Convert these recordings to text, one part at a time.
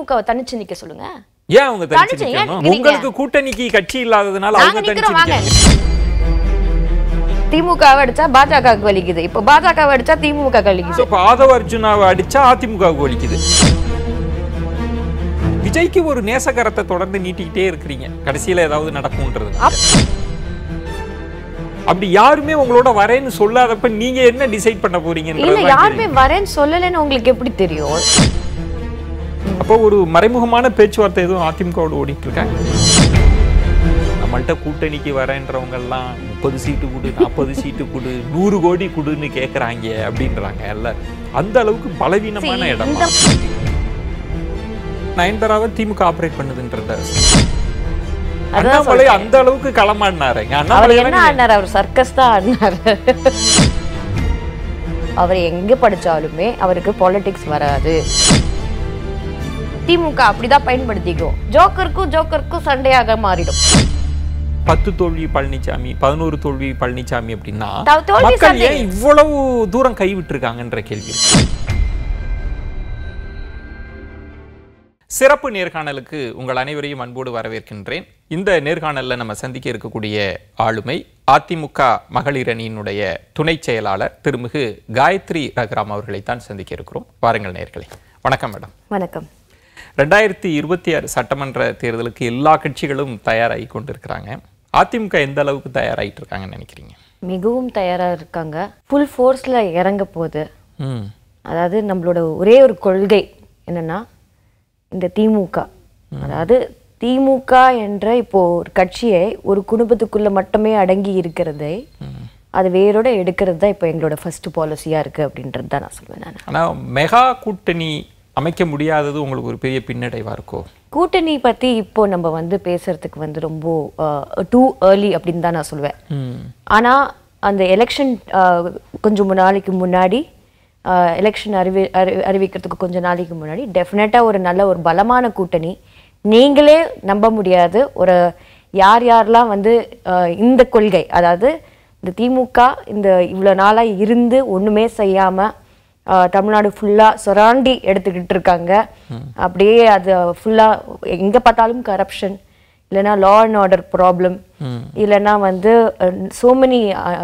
திமுகவை தனிச்சு நிக்க சொல்லுங்க ஏன் அவங்க தனிச்சு தனிச்சு ஏன் நிக்கணும் நிக்கிறீங்க? உங்களுக்கு கூட்டணிக்கு கட்சி இல்லாததுனால நாங்க அவங்க தனிச்சு நிக்கிறோம் வாங்க நிக்கணும் திமுகவை அடிச்சா பாஜகவுக்கு வலிக்குது இப்போ பாஜகவை அடிச்சா திமுக வலிக்குது இப்ப ஆதவ அர்ஜுனாவை அடிச்சா அதிமுகவுக்கு வலிக்குது விஜய்க்கு ஒரு நேசகரத்தை தொடர்ந்து நீட்டிக்கிட்டே இருக்கிறீங்க கடைசியில ஏதாவது நடக்கும்ன்றது அப்படி யாருமே உங்களோட வரேன்னு சொல்லாதப்ப நீங்க என்ன டிசைட் பண்ண இல்ல போறீங்கன்றது யாருமே வரேன்னு சொல்லலைன்னு உங்களுக்கு எப்படி தெரியும் அப்போ ஒரு மறைமுகமான பேச்சுவார்த்தை எதுவும் அதிமுகவோட ஓடிட்டு இருக்காங்க நம்மள்ட்ட கூட்டணிக்கு வரேன்றவங்க எல்லாம் முப்பது சீட்டு கொடு நாற்பது சீட்டு கொடு நூறு கோடி கொடுன்னு கேக்குறாங்க அப்படின்றாங்க இல்ல அந்த அளவுக்கு பலவீனமான See, இடம் இந்த நயன்தாராவை திமுக ஆபரேட் பண்ணுதுன்றத அதான் அண்ணாமலை அந்த அளவுக்கு களமாடினாருங்க அவர் அண்ணாமலை என்ன ஆடினார் அவர் சர்க்கஸ் தான் ஆடினார் அவர் எங்க படிச்சாலுமே அவருக்கு பாலிடிக்ஸ் வராது திமுக அப்படிதான் பயன்படுத்திக்கும் ஜோக்கருக்கும் ஜோக்கருக்கும் சண்டையாக மாறிடும் பத்து தோல்வி பழனிசாமி பதினோரு தோல்வி பழனிசாமி அப்படின்னா த- தோல்வி மக்கள் சண்டை. ஏன் இவ்வளவு தூரம் கைவிட்டு இருக்காங்கன்ற கேள்வி இருக்கு. சிறப்பு நேர்காணலுக்கு உங்கள் அனைவரையும் அன்போடு வரவேற்கின்றேன் இந்த நேர்காணல்ல நம்ம சந்திக்க இருக்கக்கூடிய ஆளுமை அதிமுக மகளிர் அணியினுடைய துணை செயலாளர் திருமிகு காயத்ரி ரகுராம் அவர்களைத்தான் சந்திக்க இருக்கிறோம் வாருங்கள் நேர்களே வணக்கம் மேடம் வணக்கம் ரெண்டாயிரத்தி இருபத்தி ஆறு சட்டமன்ற தேர்தலுக்கு எல்லா கட்சிகளும் தயாராகி கொண்டிருக்கிறாங்க அதிமுக எந்த அளவுக்கு தயாராகிட்டு இருக்காங்கன்னு நினைக்கிறீங்க மிகவும் தயாரா இருக்காங்க ஃபுல் ஃபோர்ஸ்ல இறங்க போகுது ம் அதாவது நம்மளோட ஒரே ஒரு கொள்கை என்னன்னா இந்த திமுக அதாவது திமுக என்ற இப்போ ஒரு கட்சியை ஒரு குடும்பத்துக்குள்ள மட்டுமே அடங்கி இருக்கிறதை அது வேரோட எடுக்கிறது தான் இப்போ எங்களோட ஃபர்ஸ்ட் பாலிசியா இருக்கு அப்படின்றது தான் நான் சொல்லுவேன் நான் ஆனா மெகா கூட்டணி அமைக்க முடியாதது உங்களுக்கு ஒரு பெரிய பின்னடைவா இருக்கோ கூட்டணி பத்தி இப்போ நம்ம வந்து பேசுறதுக்கு வந்து ரொம்ப டூ ஏர்லி அப்படின்னு தான் நான் சொல்லுவேன் ம் ஆனா அந்த எலெக்ஷன் கொஞ்சம் நாளைக்கு முன்னாடி எலெக்ஷன் அறிவி அறி அறிவிக்கிறதுக்கு கொஞ்சம் நாளைக்கு முன்னாடி டெஃபினட்டாக ஒரு நல்ல ஒரு பலமான கூட்டணி நீங்களே நம்ப முடியாது ஒரு யார் யாரெல்லாம் வந்து அஹ், இந்த கொள்கை அதாவது இந்த திமுக இந்த இவ்வளோ நாளாக இருந்து ஒன்றுமே செய்யாமல் தமிழ்நாடு ஃபுல்லாக சுராண்டி எடுத்துக்கிட்டு இருக்காங்க அப்படியே அது ஃபுல்லாக எங்கே பார்த்தாலும் கரப்ஷன் இல்லைன்னா லா அண்ட் ஆர்டர் ப்ராப்ளம் இல்லைன்னா வந்து சோ மெனி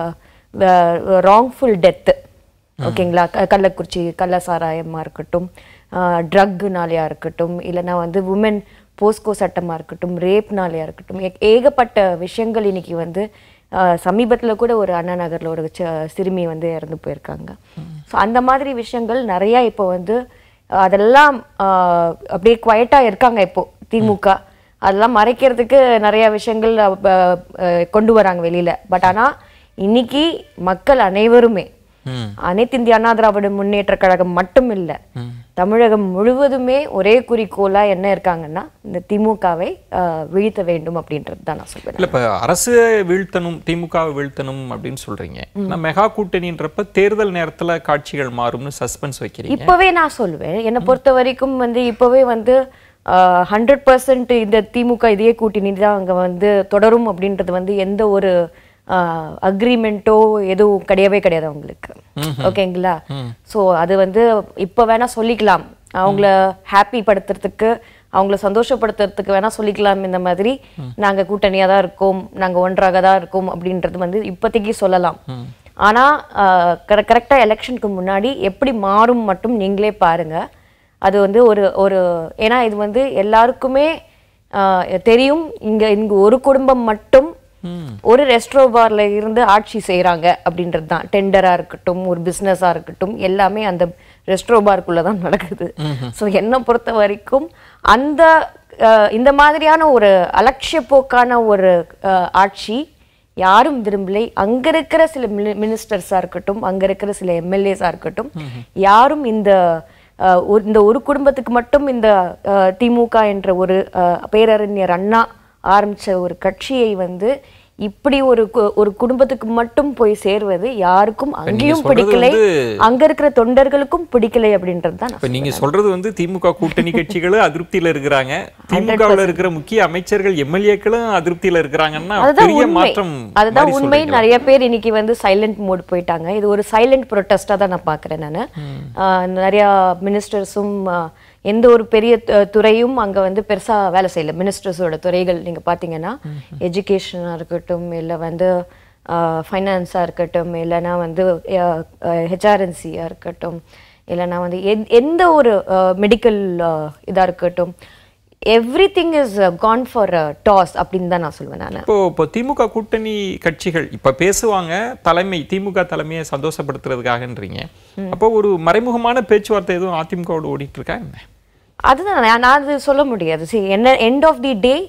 ராங்ஃபுல் டெத்து ஓகேங்களா க- கள்ளக்குறிச்சி கள்ள சாராயமாக இருக்கட்டும் ட்ரக்குனாலையா இருக்கட்டும் இல்லைன்னா வந்து உமன் போஸ்கோ சட்டமாக இருக்கட்டும் ரேப்னாலையா இருக்கட்டும் ஏ- ஏகப்பட்ட விஷயங்கள் இன்னைக்கு வந்து சமீபத்தில் கூட ஒரு அண்ணா நகரில் ஒரு ச- சிறுமி வந்து இறந்து போயிருக்காங்க ஸோ அந்த மாதிரி விஷயங்கள் நிறையா இப்போ வந்து அஹ், அதெல்லாம் அஹ், அப்படியே குவைட்டாக இருக்காங்க இப்போ திமுக அதெல்லாம் மறைக்கிறதுக்கு நிறைய விஷயங்கள் அஹ், அஹ், கொண்டு வராங்க வெளியில பட் ஆனா இன்னைக்கு மக்கள் அனைவருமே ம் அனைத்து இந்திய அண்ணா திராவிட முன்னேற்ற கழகம் மட்டும் இல்ல தமிழகம் முழுவதுமே ஒரே குறிக்கோளா என்ன இருக்காங்கன்னா இந்த திமுகவை அஹ், வீழ்த்த வேண்டும் அப்படின்றது தான் நான் சொல்லுவேன் இல்ல இப்ப அரசு வீழ்த்தணும் திமுகவை வீழ்த்தணும் அப்படின்னு சொல்றீங்க ஆனா மெகா கூட்டணின்றப்ப தேர்தல் நேரத்துல காட்சிகள் மாறும்னு சஸ்பென்ஸ் வைக்கிறீங்க இப்பவே நான் சொல்லுவேன் என்னை பொறுத்த வரைக்கும் வந்து இப்பவே வந்து ஹண்ட்ரட் பர்சன்ட் இந்த திமுக இதையே கூட்டணி தான் அங்க வந்து தொடரும் அப்படின்றது வந்து எந்த ஒரு அக்ரிமெண்ட்டோ எதுவும் கிடையவே கிடையாது அவங்களுக்கு ஓகேங்களா ஸோ அது வந்து இப்போ வேணா சொல்லிக்கலாம் அவங்கள ஹாப்பி படுத்துறதுக்கு அவங்கள சந்தோஷப்படுத்துறதுக்கு வேணா சொல்லிக்கலாம் இந்த மாதிரி நாங்க கூட்டணியா தான் இருக்கோம் நாங்க ஒன்றாக தான் இருக்கோம் அப்படின்றது வந்து இப்போதைக்கு சொல்லலாம் ஆனா கரெக்டாக எலெக்ஷனுக்கு முன்னாடி எப்படி மாறும் மட்டும் நீங்களே பாருங்க அது வந்து ஒரு ஒரு ஏன்னா இது வந்து எல்லாருக்குமே ஆஹ், தெரியும் இங்க இங்க ஒரு குடும்பம் மட்டும் ஒரு ரெஸ்ட்ரோ பார்ல இருந்து ஆட்சி செய்றாங்க அப்படின்றது தான் டெண்டரா இருக்கட்டும் ஒரு பிஸ்னஸாக இருக்கட்டும் எல்லாமே அந்த ரெஸ்ட்ரோ பார்க்குள்ள தான் நடக்குது ஸோ என்னை பொறுத்த வரைக்கும் அந்த அஹ், இந்த மாதிரியான ஒரு அலட்சிய போக்கான ஒரு அஹ், ஆட்சி யாரும் விரும்பலை அங்க இருக்கிற சில மினிஸ்டர்ஸா இருக்கட்டும் அங்க இருக்கிற சில எம்எல்ஏஸா இருக்கட்டும் யாரும் இந்த அஹ், ஒரு- இந்த ஒரு குடும்பத்துக்கு மட்டும் இந்த அஹ், திமுக என்ற ஒரு அஹ், பேரறிஞர் அண்ணா ஆரம்பிச்ச ஒரு கட்சியை வந்து இப்படி ஒரு கு- ஒரு குடும்பத்துக்கு மட்டும் போய் சேர்வது யாருக்கும் அங்கேயும் சொல்றது பிடிக்கலை வந்து- அங்க இருக்கிற தொண்டர்களுக்கும் பிடிக்கலை அப்படின்றது தான் நான் இப்ப நீங்க சொல்றது வந்து திமுக கூட்டணி கட்சிகளும் அதிருப்தியில இருக்கிறாங்க திமுகவுல இருக்கிற முக்கிய அமைச்சர்கள் எம்எல்ஏக்களும் அதிருப்தியில இருக்கிறாங்கன்னா அதுதான் பெரிய உண்மை மாற்றம் அதுதான் மாதிரி உண்மை சொல்றீங்களா? நிறைய பேர் இன்னைக்கு வந்து சைலண்ட் மோட் போயிட்டாங்க இது ஒரு சைலண்ட் ப்ரொட்டஸ்டா தான் நான் பாக்குறேன் நான் நிறைய மினிஸ்டர்ஸும் எந்த ஒரு பெரிய து- துறையும் அங்க வந்து பெருசா வேலை செய்யல மினிஸ்டர்ஸோட துறைகள் நீங்க பாத்தீங்கன்னா எஜுகேஷனா இருக்கட்டும் இல்ல வந்து ஃபைனான்ஸாக இருக்கட்டும் இல்லைன்னா வந்து ஹெச்ஆர்என்சியாக இருக்கட்டும் இல்லைன்னா வந்து எந்- எந்த ஒரு மெடிக்கல் இதா இருக்கட்டும் everything is gone for toss அப்படின்னு தான் நான் சொல்லுவேன் நான் இப்போ இப்போ திமுக கூட்டணி கட்சிகள் இப்ப பேசுவாங்க தலைமை திமுக தலைமையை சந்தோஷப்படுத்துறதுக்காகன்றீங்க அப்போ ஒரு மறைமுகமான பேச்சுவார்த்தை எதுவும் அதிமுகவோட ஓடிட்டு இருக்கா என்ன அதுதான் நான் நான் அது சொல்ல முடியாது சி என்ன எண்ட் ஆஃப் தி டே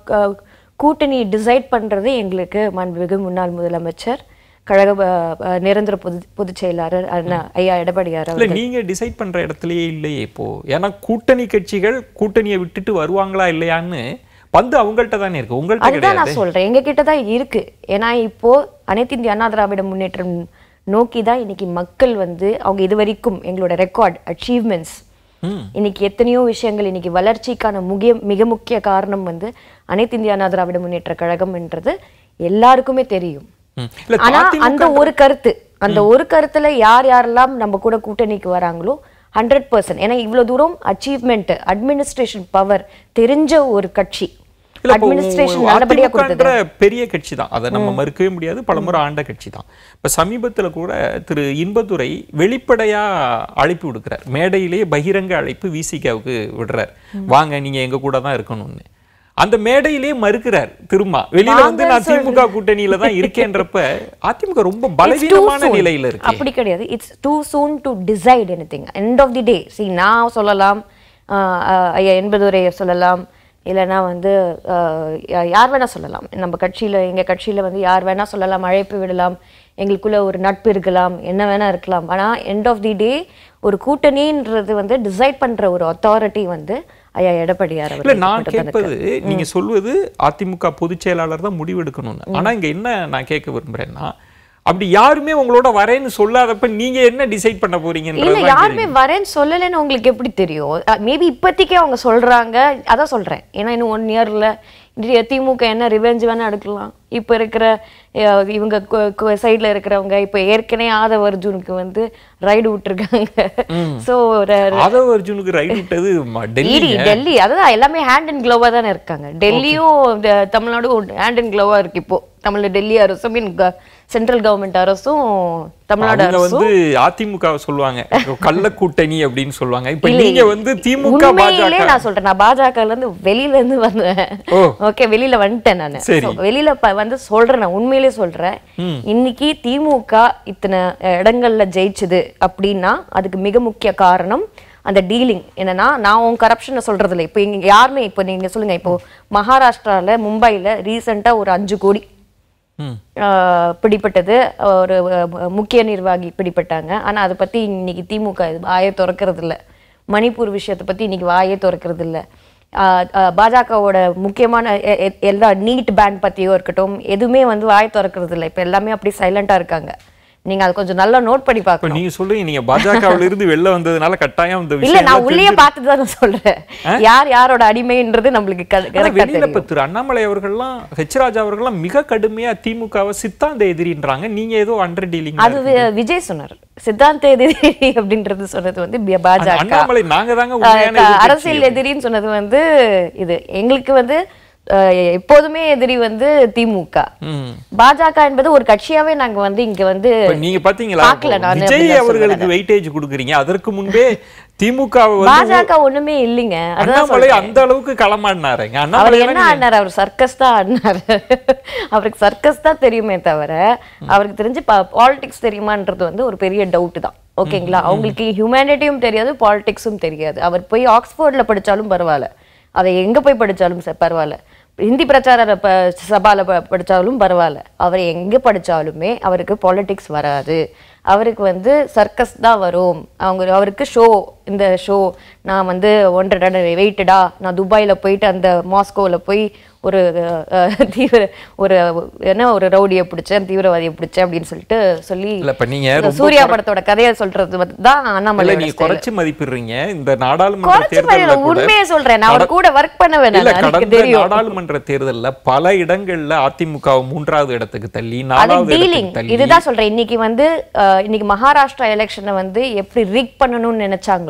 கூட்டணி டிசைட் பண்றது எங்களுக்கு மாண்புமிகு முன்னாள் முதலமைச்சர் கழக அஹ், அஹ், நிரந்தர பொது பொதுச் செயலாளர் அண்ணா ஐயா எடப்பாடியார் இல்ல அவர்கள் நீங்க டிசைட் பண்ற இடத்துலயே இல்லையே இப்போ ஏன்னா கூட்டணி கட்சிகள் கூட்டணியை விட்டுட்டு வருவாங்களா இல்லையான்னு பந்து அவங்கள்ட்ட தானே இருக்கு உங்கள்ட்ட அதுதான் கிடையாது நான் சொல்றேன் எங்க கிட்ட தான் இருக்கு ஏன்னா இப்போ அனைத்து இந்திய அண்ணா திராவிட முன்னேற்றம் நோக்கி தான் இன்னைக்கு மக்கள் வந்து அவங்க இது வரைக்கும் எங்களோட ரெக்கார்ட் அச்சீவ்மெண்ட்ஸ் ம். இன்னைக்கு எத்தனையோ விஷயங்கள் இன்னைக்கு வளர்ச்சிக்கான முக்கிய மிக முக்கிய காரணம் வந்து அனைத்து இந்திய அண்ணா திராவிட முன்னேற்ற கழகம்ன்றது எல்லாருக்குமே தெரியும் ம். இல்ல ஆனா அதிமுக அந்த ஒரு கருத்து அந்த ஒரு கருத்துல யார் யாரெல்லாம் நம்ம கூட கூட்டணிக்கு வராங்களோ ஹண்ட்ரட் பர்சன்ட் ஏன்னா இவ்வளவு தூரம் அச்சீவ்மெண்ட் அட்மினிஸ்ட்ரேஷன் பவர் தெரிஞ்ச ஒரு கட்சி இல்ல இப்போ அட்மினிஸ்ட்ரேஷன் நல்லபடியா கொடுத்தது அதிமுகன்ற பெரிய கட்சி தான் அதை நம்ம மறுக்கவே முடியாது பலமுறை ஆண்ட கட்சி தான் இப்ப சமீபத்துல கூட திரு இன்பதுரை வெளிப்படையா அழைப்பு விடுக்கிறார் மேடையிலேயே பகிரங்க அழைப்பு விசிகாவுக்கு விடுறார் வாங்க நீங்க எங்க கூட தான் இருக்கணும்னு அந்த மேடையிலேயே மறுக்கிறார் திரும்ப வெளியில வந்து நான் திமுக கூட்டணியில தான் இருக்கேன்றப்ப அதிமுக ரொம்ப பலவீனமான நிலையில இருக்கு அப்படி கிடையாது it's too soon to decide anything end of the day சி நான் சொல்லலாம் ஆஹ் ஆஹ் ஐயா என்பதுரை சொல்லலாம் இல்லைன்னா வந்து ஆஹ் யா- யார் வேணா சொல்லலாம் நம்ம கட்சியில எங்க கட்சியில வந்து யார் வேணா சொல்லலாம் அழைப்பு விடலாம் எங்களுக்குள்ள ஒரு நட்பு இருக்கலாம் என்ன வேணா இருக்கலாம் ஆனா எண்ட் ஆஃப் தி டே ஒரு கூட்டணின்றது வந்து டிசைட் பண்ற ஒரு அத்தாரிட்டி வந்து ஐயா எடப்பாடியார் இல்ல அவர்கள் நான் மட்டும்தான் இருக்கு. கேட்பது நீங்க சொல்வது அதிமுக பொதுச் செயலாளர் தான் முடிவெடுக்கணும்னு ஆனா இங்க என்ன நான் கேட்க விரும்புறேன்னா அப்படி யாருமே உங்களோட வரேன்னு சொல்லாதப்ப நீங்க என்ன டிசைட் பண்ண இல்ல போறீங்கன்றது யாருமே வரேன்னு சொல்லலைன்னு உங்களுக்கு எப்படி தெரியும் மேபி இப்போதைக்கே அவங்க சொல்றாங்க அதான் சொல்றேன் ஏன்னா இன்னும் ஒன் இயர்ல திமுக என்ன ரிவெஞ்ச் வேணா எடுக்கலாம் இப்ப இருக்கிற அஹ், இவங்க சைடுல இருக்கிறவங்க இப்ப ஏற்கனவே ஆதவ அர்ஜுனுக்கு வந்து ரைடு விட்டுருக்காங்க சோ ஆதவ அர்ஜுனுக்கு ரைட் விட்டது ம- டெல்லி இடி டெல்லி அதுதான் எல்லாமே ஹேண்ட் அண்ட் க்ளோவா தானே இருக்காங்க டெல்லியும் இந்த தமிழ்நாடும் ஹேண்ட் அண்ட் க்ளோவா இருக்கு இப்போ தமிழ்ல டெல்லி அரசும் மீன் சென்ட்ரல் கவர்மெண்ட் அரசும் தமிழ்நாடு அவங்க அரசும் வந்து அதிமுக சொல்லுவாங்க கள்ள கூட்டணி அப்படின்னு சொல்லுவாங்க இப்ப இல்ல, நீங்க இல்ல. வந்து திமுக உண்மையிலே பாஜக நான் சொல்றேன் நான் பாஜகல இருந்து வெளியில இருந்து வந்தேன் ஓ. ஓகே வெளியில வந்துட்டேன் நான் சரி. வெளியில ப- வந்து சொல்றேன் நான் உண்மையிலே சொல்றேன் இன்னைக்கு திமுக இத்தனை அஹ், இடங்கள்ல ஜெயிச்சுது அப்படின்னா அதுக்கு மிக முக்கிய காரணம் அந்த டீலிங் என்னன்னா நான் உன் கரப்ஷனை சொல்றது இல்லை இப்போ இங்க யாருமே இப்போ நீங்க சொல்லுங்க இப்போ மகாராஷ்டிரால மும்பைல ரீசெண்டா ஒரு அஞ்சு கோடி ம். ஆஹ் பிடிப்பட்டது ஒரு அஹ், முக்கிய நிர்வாகி பிடிப்பட்டாங்க ஆனா அதை பத்தி இன்னைக்கு திமுக இது வாயை திறக்கிறது இல்ல மணிப்பூர் விஷயத்தை பத்தி இன்னைக்கு வாயே திறக்கிறது இல்ல ஆஹ் ஆஹ் பாஜகவோட முக்கியமான எ- எ- எல்லா நீட் பேன் பத்தியோ இருக்கட்டும் எதுவுமே வந்து வாய் திறக்கிறது இல்ல இப்ப எல்லாமே அப்படி சைலண்டா இருக்காங்க நீங்க அதை கொஞ்சம் நல்லா நோட் பண்ணி இப்ப பார்க்கணும் நீங்க சொல்றீங்க நீங்க பாஜகவுல இருந்து வெளில வந்ததுனால கட்டாயம் இந்த இல்ல விஷயம் நான் உள்ளேயே பார்த்துட்டு தான் நான் சொல்றேன் யார் யாரோட அடிமைன்றது நம்மளுக்கு ஆனா கரெக்டா வெளியில தெரியும் இப்ப திரு அண்ணாமலை அவர்கள்லாம் ஹெச் ராஜா அவர்கள்லாம் மிக கடுமையா திமுகவை சித்தாந்த எதிரின்றாங்க நீங்க ஏதோ அண்டர் டீலிங் அது வி- விஜய் சொன்னார் சித்தாந்த எதிரி அப்படின்றது சொன்னது வந்து பி- பாஜக அண்ணாமலை நாங்க தாங்க அஹ் உண்மையான க- எதிர்க்கட்சி. அரசியல் எதிரின்னு சொன்னது வந்து இது எங்களுக்கு வந்து அஹ், எப்போதுமே எதிரி வந்து திமுக ம். பாஜக என்பது ஒரு கட்சியாவே நாங்க வந்து இங்க வந்து இப்ப நீங்க பாத்தீங்களா பார்க்கல இப்போ நானு விஜய் அப்படிதான் அவர்களுக்கு வெயிட்டேஜ் கொடுக்குறீங்க அதற்கு முன்பே திமுக வந்து பாஜக ஒண்ணுமே இல்லைங்க அதான் அண்ணாமலை அந்த அளவுக்கு களமாடினாருங்க அவர் அண்ணாமலை என்ன ஆடினார் அவர் சர்க்கஸ் தான் ஆடினாரு அவருக்கு சர்க்கஸ் தான் தெரியுமே தவிர அவருக்கு தெரிஞ்சு பாலிடிக்ஸ் தெரியுமான்றது வந்து ஒரு பெரிய டவுட் தான் ஓகேங்களா அவங்களுக்கு ஹியூமனிட்டியும் தெரியாது பாலிடிக்ஸும் தெரியாது அவர் போய் ஆக்ஸ்போர்ட்ல படிச்சாலும் பரவாயில்ல அதை எங்க போய் படிச்சாலும் ச- பரவாயில்ல ஹிந்தி பிரச்சார ப சபால ப- படிச்சாலும் பரவாயில்ல அவர் எங்க படிச்சாலுமே அவருக்கு பாலிடிக்ஸ் வராது அவருக்கு வந்து சர்க்கஸ் தான் வரும் அவங்க அவருக்கு ஷோ இந்த ஷோ நான் வந்து ஒன்றரை டன் வெயிட்டடா நான் துபாயில போயிட்டு அந்த மாஸ்கோல போய் ஒரு அஹ், தீவிர ஒரு என்ன ஒரு ரவுடியை பிடிச்சேன் தீவிரவாதியை பிடிச்சேன் அப்படின்னு சொல்லிட்டு சொல்லி இல்ல இப்ப நீங்க இந்த ரொம்ப சூர்யா படத்தோட கதையை சொல்றது வந்து தான் இல்ல அண்ணாமலை நீங்க குறைச்சு மதிப்பிடுறீங்க இந்த நாடாளுமன்ற குறைச்சு தேர்தல்ல கூட உண்மையை சொல்றேன் நான் அவர் கூட ஒர்க் பண்ண இல்ல வேணாம் எனக்கு கடந்த தெரியும் நாடாளுமன்ற தேர்தல்ல பல இடங்கள்ல அதிமுக மூன்றாவது இடத்துக்கு தள்ளி அது நாலாவது டீலிங் இடத்துக்கு தள்ளி இதுதான் சொல்றேன் இன்னைக்கு வந்து அஹ், இன்னைக்கு மகாராஷ்டிரா எலெக்ஷனை வந்து எப்படி ரிக் பண்ணணும்னு நினைச்சாங்களோ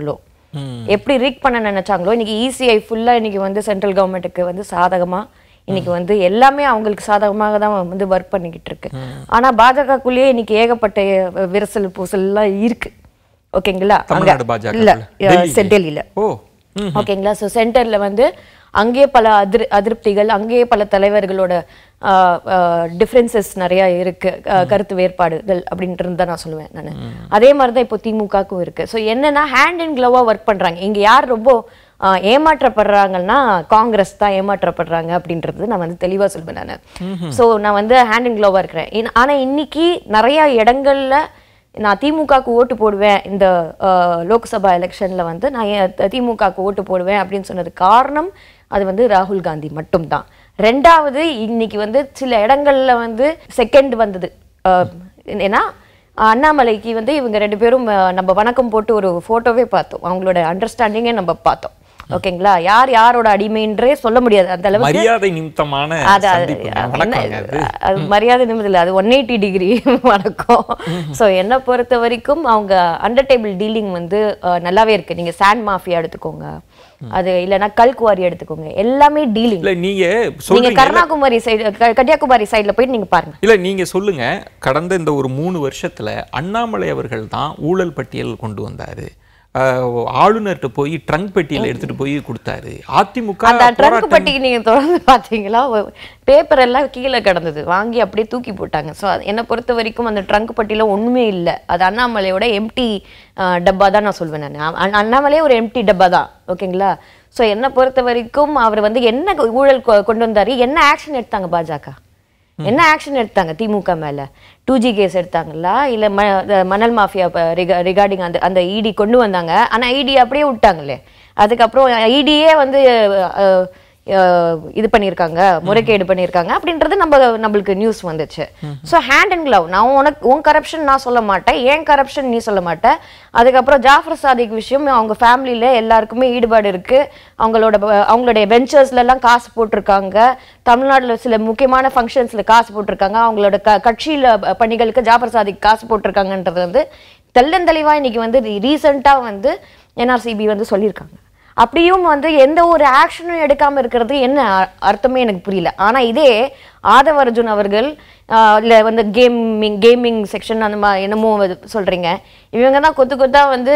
எப்படி ரீக் பண்ண நினைச்சாங்களோ இன்னைக்கு இசிஐ ஃபுல்லா இன்னைக்கு வந்து சென்ட்ரல் கவர்மெண்ட்டுக்கு வந்து சாதகமா இன்னைக்கு வந்து எல்லாமே அவங்களுக்கு சாதகமாக தான் வந்து ஒர்க் பண்ணிக்கிட்டு இருக்கு ஆனா பாஜகக்குள்ளேயே இன்னைக்கு ஏகப்பட்ட அஹ், விரிசல் பூசல் எல்லாம் இருக்கு ஓகேங்களா அங்க தமிழ்நாடு பாஜக இல்ல க்குள்ள. அஹ், செ- டெல்லியில ஓ ம் ஓகேங்களா ஸோ சென்டர்ல வந்து அங்கேயே பல அதிரு அதிருப்திகள் அங்கேயே பல தலைவர்களோட டிஃப்ரென்சஸ் நிறைய இருக்கு அஹ், கருத்து வேறுபாடுகள் அப்படின்றது தான் நான் சொல்லுவேன் நான் அதே மாதிரி தான் இப்போ திமுகவுக்கும் இருக்கு ஸோ என்னன்னா ஹேண்ட் அண்ட் கிளவா ஒர்க் பண்றாங்க இங்க யார் ரொம்ப அஹ், ஏமாற்றப்படுறாங்கன்னா காங்கிரஸ் தான் ஏமாற்றப்படுறாங்க அப்படின்றது நான் வந்து தெளிவா சொல்வேன் நான் ஸோ நான் வந்து ஹேண்ட் அண்ட் கிளவா இருக்கிறேன் இன்- ஆனா இன்னைக்கு நிறைய இடங்கள்ல நான் திமுகவுக்கு ஓட்டு போடுவேன் இந்த அஹ், லோக்சபா எலெக்ஷன்ல வந்து நான் ஏன் த- திமுகவுக்கு ஓட்டு போடுவேன் அப்படின்னு சொன்னது காரணம் அது வந்து ராகுல் காந்தி மட்டும்தான் ரெண்டாவது இன்னைக்கு வந்து சில இடங்கள்ல வந்து செகண்ட் வந்தது அஹ், ஏன்னா அண்ணாமலைக்கு வந்து இவங்க ரெண்டு பேரும் அஹ், நம்ம வணக்கம் போட்டு ஒரு போட்டோவே பார்த்தோம் அவங்களோட அண்டர்ஸ்டாண்டிங்கே நம்ம பார்த்தோம் ஓகேங்களா யார் யாரோட அடிமைன்றே சொல்ல முடியாது அந்த அளவுக்கு மரியாதை நிமித்தமான அது அது சந்திப்புங்க. அது வணக்கங்க என்ன- அது அது மரியாதை நிமிடம் இல்லை அது ஒன் எயிட்டி டிகிரி வணக்கம் ஸோ என்னை பொறுத்த வரைக்கும் அவங்க அண்டர் டேபிள் டீலிங் வந்து அஹ், நல்லாவே இருக்கு நீங்க சாண்ட் மாஃபியா எடுத்துக்கோங்க அது இல்லைன்னா கல்குவாரி எடுத்துக்கோங்க எல்லாமே டீலிங் இல்ல நீங்க நீங்க சொல்றீங்க கன்னியாகுமரி சைடு கன்னியாகுமரி சைடுல போயிட்டு நீங்க பாருங்க இல்ல நீங்க சொல்லுங்க கடந்த இந்த ஒரு மூணு வருஷத்துல அண்ணாமலை அவர்கள் தான் ஊழல் பட்டியல் கொண்டு வந்தாரு ஆஹ், ஆளுநர்கிட்ட போய் ட்ரங்க் பெட்டியில எடுத்துட்டு போய் கொடுத்தாரு அதிமுக அந்த ட்ரங்க் போராட்டம் பட்டிக்கு நீங்க தொடர்ந்து பாத்தீங்களா பேப்பர் எல்லாம் கீழே கிடந்தது வாங்கி அப்படியே தூக்கி போட்டாங்க ஸோ என்னை பொறுத்த வரைக்கும் அந்த ட்ரங்க் பட்டியில ஒண்ணுமே இல்லை அது அண்ணாமலையோட எம்டி டப்பா தான் நான் சொல்வேன் நான் அண்ணாமலையே ஒரு எம்டி டப்பா தான் ஓகேங்களா ஸோ என்னை பொறுத்த வரைக்கும் அவர் வந்து என்ன ஊழல் கொ- கொண்டு வந்தாரு என்ன ஆக்ஷன் எடுத்தாங்க பாஜக என்ன ஆக்ஷன் எடுத்தாங்க திமுக மேல டூ ஜி கேஸ் எடுத்தாங்களா இல்ல ம அஹ் மணல் மாஃபியா ரிகார்டிங் அந்த அந்த இடி கொண்டு வந்தாங்க ஆனா இடி அப்படியே விட்டாங்களே அதுக்கப்புறம் இடியே வந்து அஹ், அஹ், இது பண்ணியிருக்காங்க முறைகேடு பண்ணியிருக்காங்க அப்படின்றது நம்ம நம்மளுக்கு நியூஸ் வந்துச்சு ஸோ ஹேண்ட் அண்ட் glove நான் உனக்கு உன் கரப்ஷன் நான் சொல்ல மாட்டேன் ஏன் கரப்ஷன் நீ சொல்ல மாட்டேன் அதுக்கப்புறம் ஜாஃபர் சாதிக் விஷயம் அவங்க ஃபேமிலியில எல்லாருக்குமே ஈடுபாடு இருக்கு அவங்களோட ப- அவங்களுடைய வெஞ்சர்ஸ்ல எல்லாம் காசு போட்டிருக்காங்க தமிழ்நாட்டுல சில முக்கியமான ஃபங்க்ஷன்ஸ்ல காசு போட்டிருக்காங்க அவங்களோட க கட்சியில ப- பணிகளுக்கு ஜாஃபர் சாதிக் காசு போட்டிருக்காங்கன்றது வந்து தெள்ளந்தெளிவா இன்னைக்கு வந்து ரீசெண்டா வந்து என்ஆர்சிபி வந்து சொல்லியிருக்காங்க அப்படியும் வந்து எந்த ஒரு ஆக்ஷனும் எடுக்காம இருக்கிறது என்ன அ- அர்த்தமே எனக்கு புரியல ஆனா இதே ஆதவ அர்ஜுன் அவர்கள் ஆஹ், இல்ல வந்து கேமிங் கேமிங் செக்ஷன் அந்த மாதிரி என்னமோ இது சொல்றீங்க இவங்க தான் கொத்து கொத்தா வந்து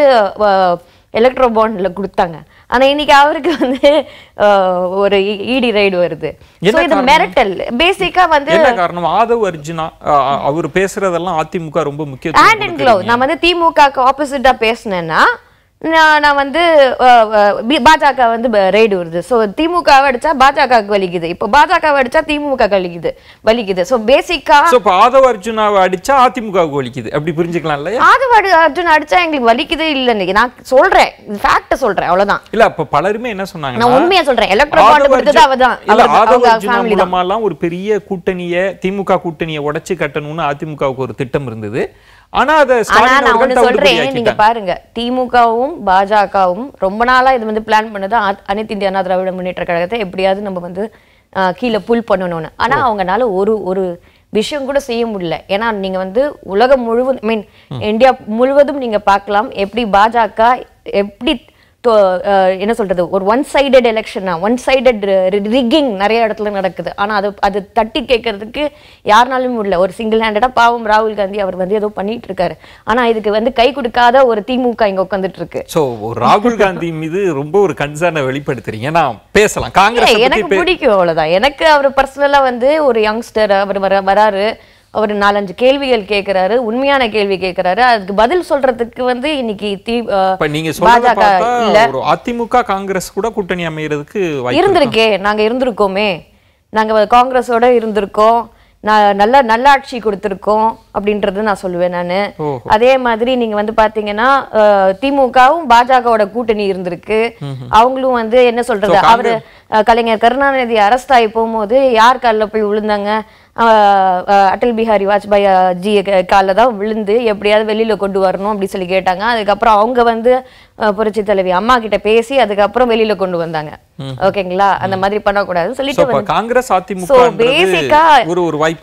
எலக்ட்ரோ பாண்ட்ல கொடுத்தாங்க ஆனா இன்னைக்கு அவருக்கு வந்து ஆஹ், ஒரு இடி ரைடு வருது என்ன So இது காரணம்? மிரட்டல் பேசிக்கா வந்து என்ன காரணம் ஆதவ் அர்ஜுனா அஹ், அவர் பேசுறதெல்லாம் அதிமுக ரொம்ப ஹேண்ட் முக்கியத்துவம் அண்ட் க்ளவ் நான் வந்து திமுகக்கு ஆப்போசிட்டா பேசினேன்னா நான் நான் வந்து அஹ், அஹ், பி- பாஜக வந்து ரைடு வருது ஸோ திமுகவை அடிச்சா பாஜகவுக்கு வலிக்குது இப்போ பாஜகவை அடிச்சா திமுக வலிக்குது வலிக்குது ஸோ பேசிக்கா சோ இப்ப ஆதவ் அர்ஜுனாவை அடிச்சா அதிமுகவுக்கு வலிக்குது அப்படி புரிஞ்சுக்கலாம் இல்லையா ஆதவாடு அர்ஜுன் அடிச்சா எங்களுக்கு வலிக்குது இல்லைன்னு நான் சொல்றேன் ஃபேக்ட் சொல்றேன் அவ்வளவுதான் இல்ல அப்ப பலருமே என்ன சொன்னாங்கன்னா நான் உண்மையா சொல்றேன் எலக்ட்ரோ பாண்ட் ஆதவ கொடுத்தது அர்ஜுன்- அவதான் இல்ல, அவரு- ஆதவ அவங்க அர்ஜுனா ஃபேமிலி தான் மூலமாலாம் ஒரு பெரிய கூட்டணிய திமுக கூட்டணியை உடைச்சு கட்டணும்னு அதிமுகவுக்கு ஒரு திட்டம் இருந்தது ஆனா அதை ஆனா ஸ்டாலின் நான் அவர்கள் ஒண்ணு சொல்றேன் நீங்க தவிடுபடியாக்கிட்டாங்க. பாருங்க திமுகவும் பாஜகவும் ரொம்ப நாளா இது வந்து பிளான் பண்ணது அ- அனைத்து இந்திய அண்ணா திராவிட முன்னேற்ற கழகத்தை எப்படியாவது நம்ம வந்து ஆஹ், கீழே புல் பண்ணணும்னு ஆனா அவங்கனால ஒரு ஒரு விஷயம் கூட செய்ய முடியல ஏன்னா நீங்க வந்து உலகம் முழுவதும் மீன் இந்தியா முழுவதும் நீங்க பார்க்கலாம் எப்படி பாஜக எப்படி தோ- ஆஹ், என்ன சொல்றது ஒரு ஒன் சைடட் எலெக்ஷனா ஒன் சைடட் ரிக்கிங் நிறைய இடத்துல நடக்குது ஆனா அது அது தட்டி கேட்கறதுக்கு யாருனாலும் முடியல ஒரு சிங்கிள் ஹேண்டடா பாவம் ராகுல் காந்தி அவர் வந்து ஏதோ பண்ணிட்டு இருக்காரு ஆனா இதுக்கு வந்து கை கொடுக்காத ஒரு திமுக இங்க உட்காந்துட்டு இருக்கு சோ ராகுல் காந்தி மீது ரொம்ப ஒரு கன்சர்னை வெளிப்படுத்துறீங்க நான் பேசலாம் இல்ல, காங்கிரஸ் எனக்கு பிடிக்கும் அவ்வளவுதான் எனக்கு அவர் பர்சனலா வந்து ஒரு யங்ஸ்டர் அவர் வர வராரு அவர் நாலஞ்சு கேள்விகள் கேட்கிறாரு உண்மையான கேள்வி கேட்கிறாரு அதுக்கு பதில் சொல்றதுக்கு வந்து இன்னைக்கு தி ஆஹ், இப்ப நீங்க சொல்றத பாஜக பார்த்தா இல்ல ஒரு அதிமுக காங்கிரஸ் கூட கூட்டணி அமையறதுக்கு வாய்ப்பு இருக்கு. இருந்திருக்கே நாங்க இருந்திருக்கோமே நாங்க காங்கிரஸோட இருந்திருக்கோம் நான் நல்ல நல்லாட்சி கொடுத்திருக்கோம் அப்படின்றது நான் சொல்லுவேன் நானு ஓஹோ. அதே மாதிரி நீங்க வந்து பாத்தீங்கன்னா அஹ், திமுகவும் பாஜகவோட கூட்டணி இருந்திருக்கு அவங்களும் வந்து என்ன சொல்றது So, அவரு அஹ், கலைஞர் கருணாநிதி அரெஸ்ட் ஆகி போகும்போது யார் காலில் போய் விழுந்தாங்க அஹ், அஹ், அடல் பிஹாரி வாஜ்பாய் அஹ், ஜி காலில் தான் விழுந்து எப்படியாவது வெளியில கொண்டு வரணும் அப்படி சொல்லி கேட்டாங்க அதுக்கப்புறம் அவங்க வந்து அஹ், புரட்சி தலைவி அம்மா கிட்ட பேசி அதுக்கப்புறம் வெளியில கொண்டு வந்தாங்க ஓகேங்களா அந்த மாதிரி பண்ணக்கூடாதுன்னு So, சொல்லிட்டு அப்ப வந்து காங்கிரஸ் So, அதிமுக basic-ஆ- ஒரு ஒரு வாய்ப்பு இருக்கு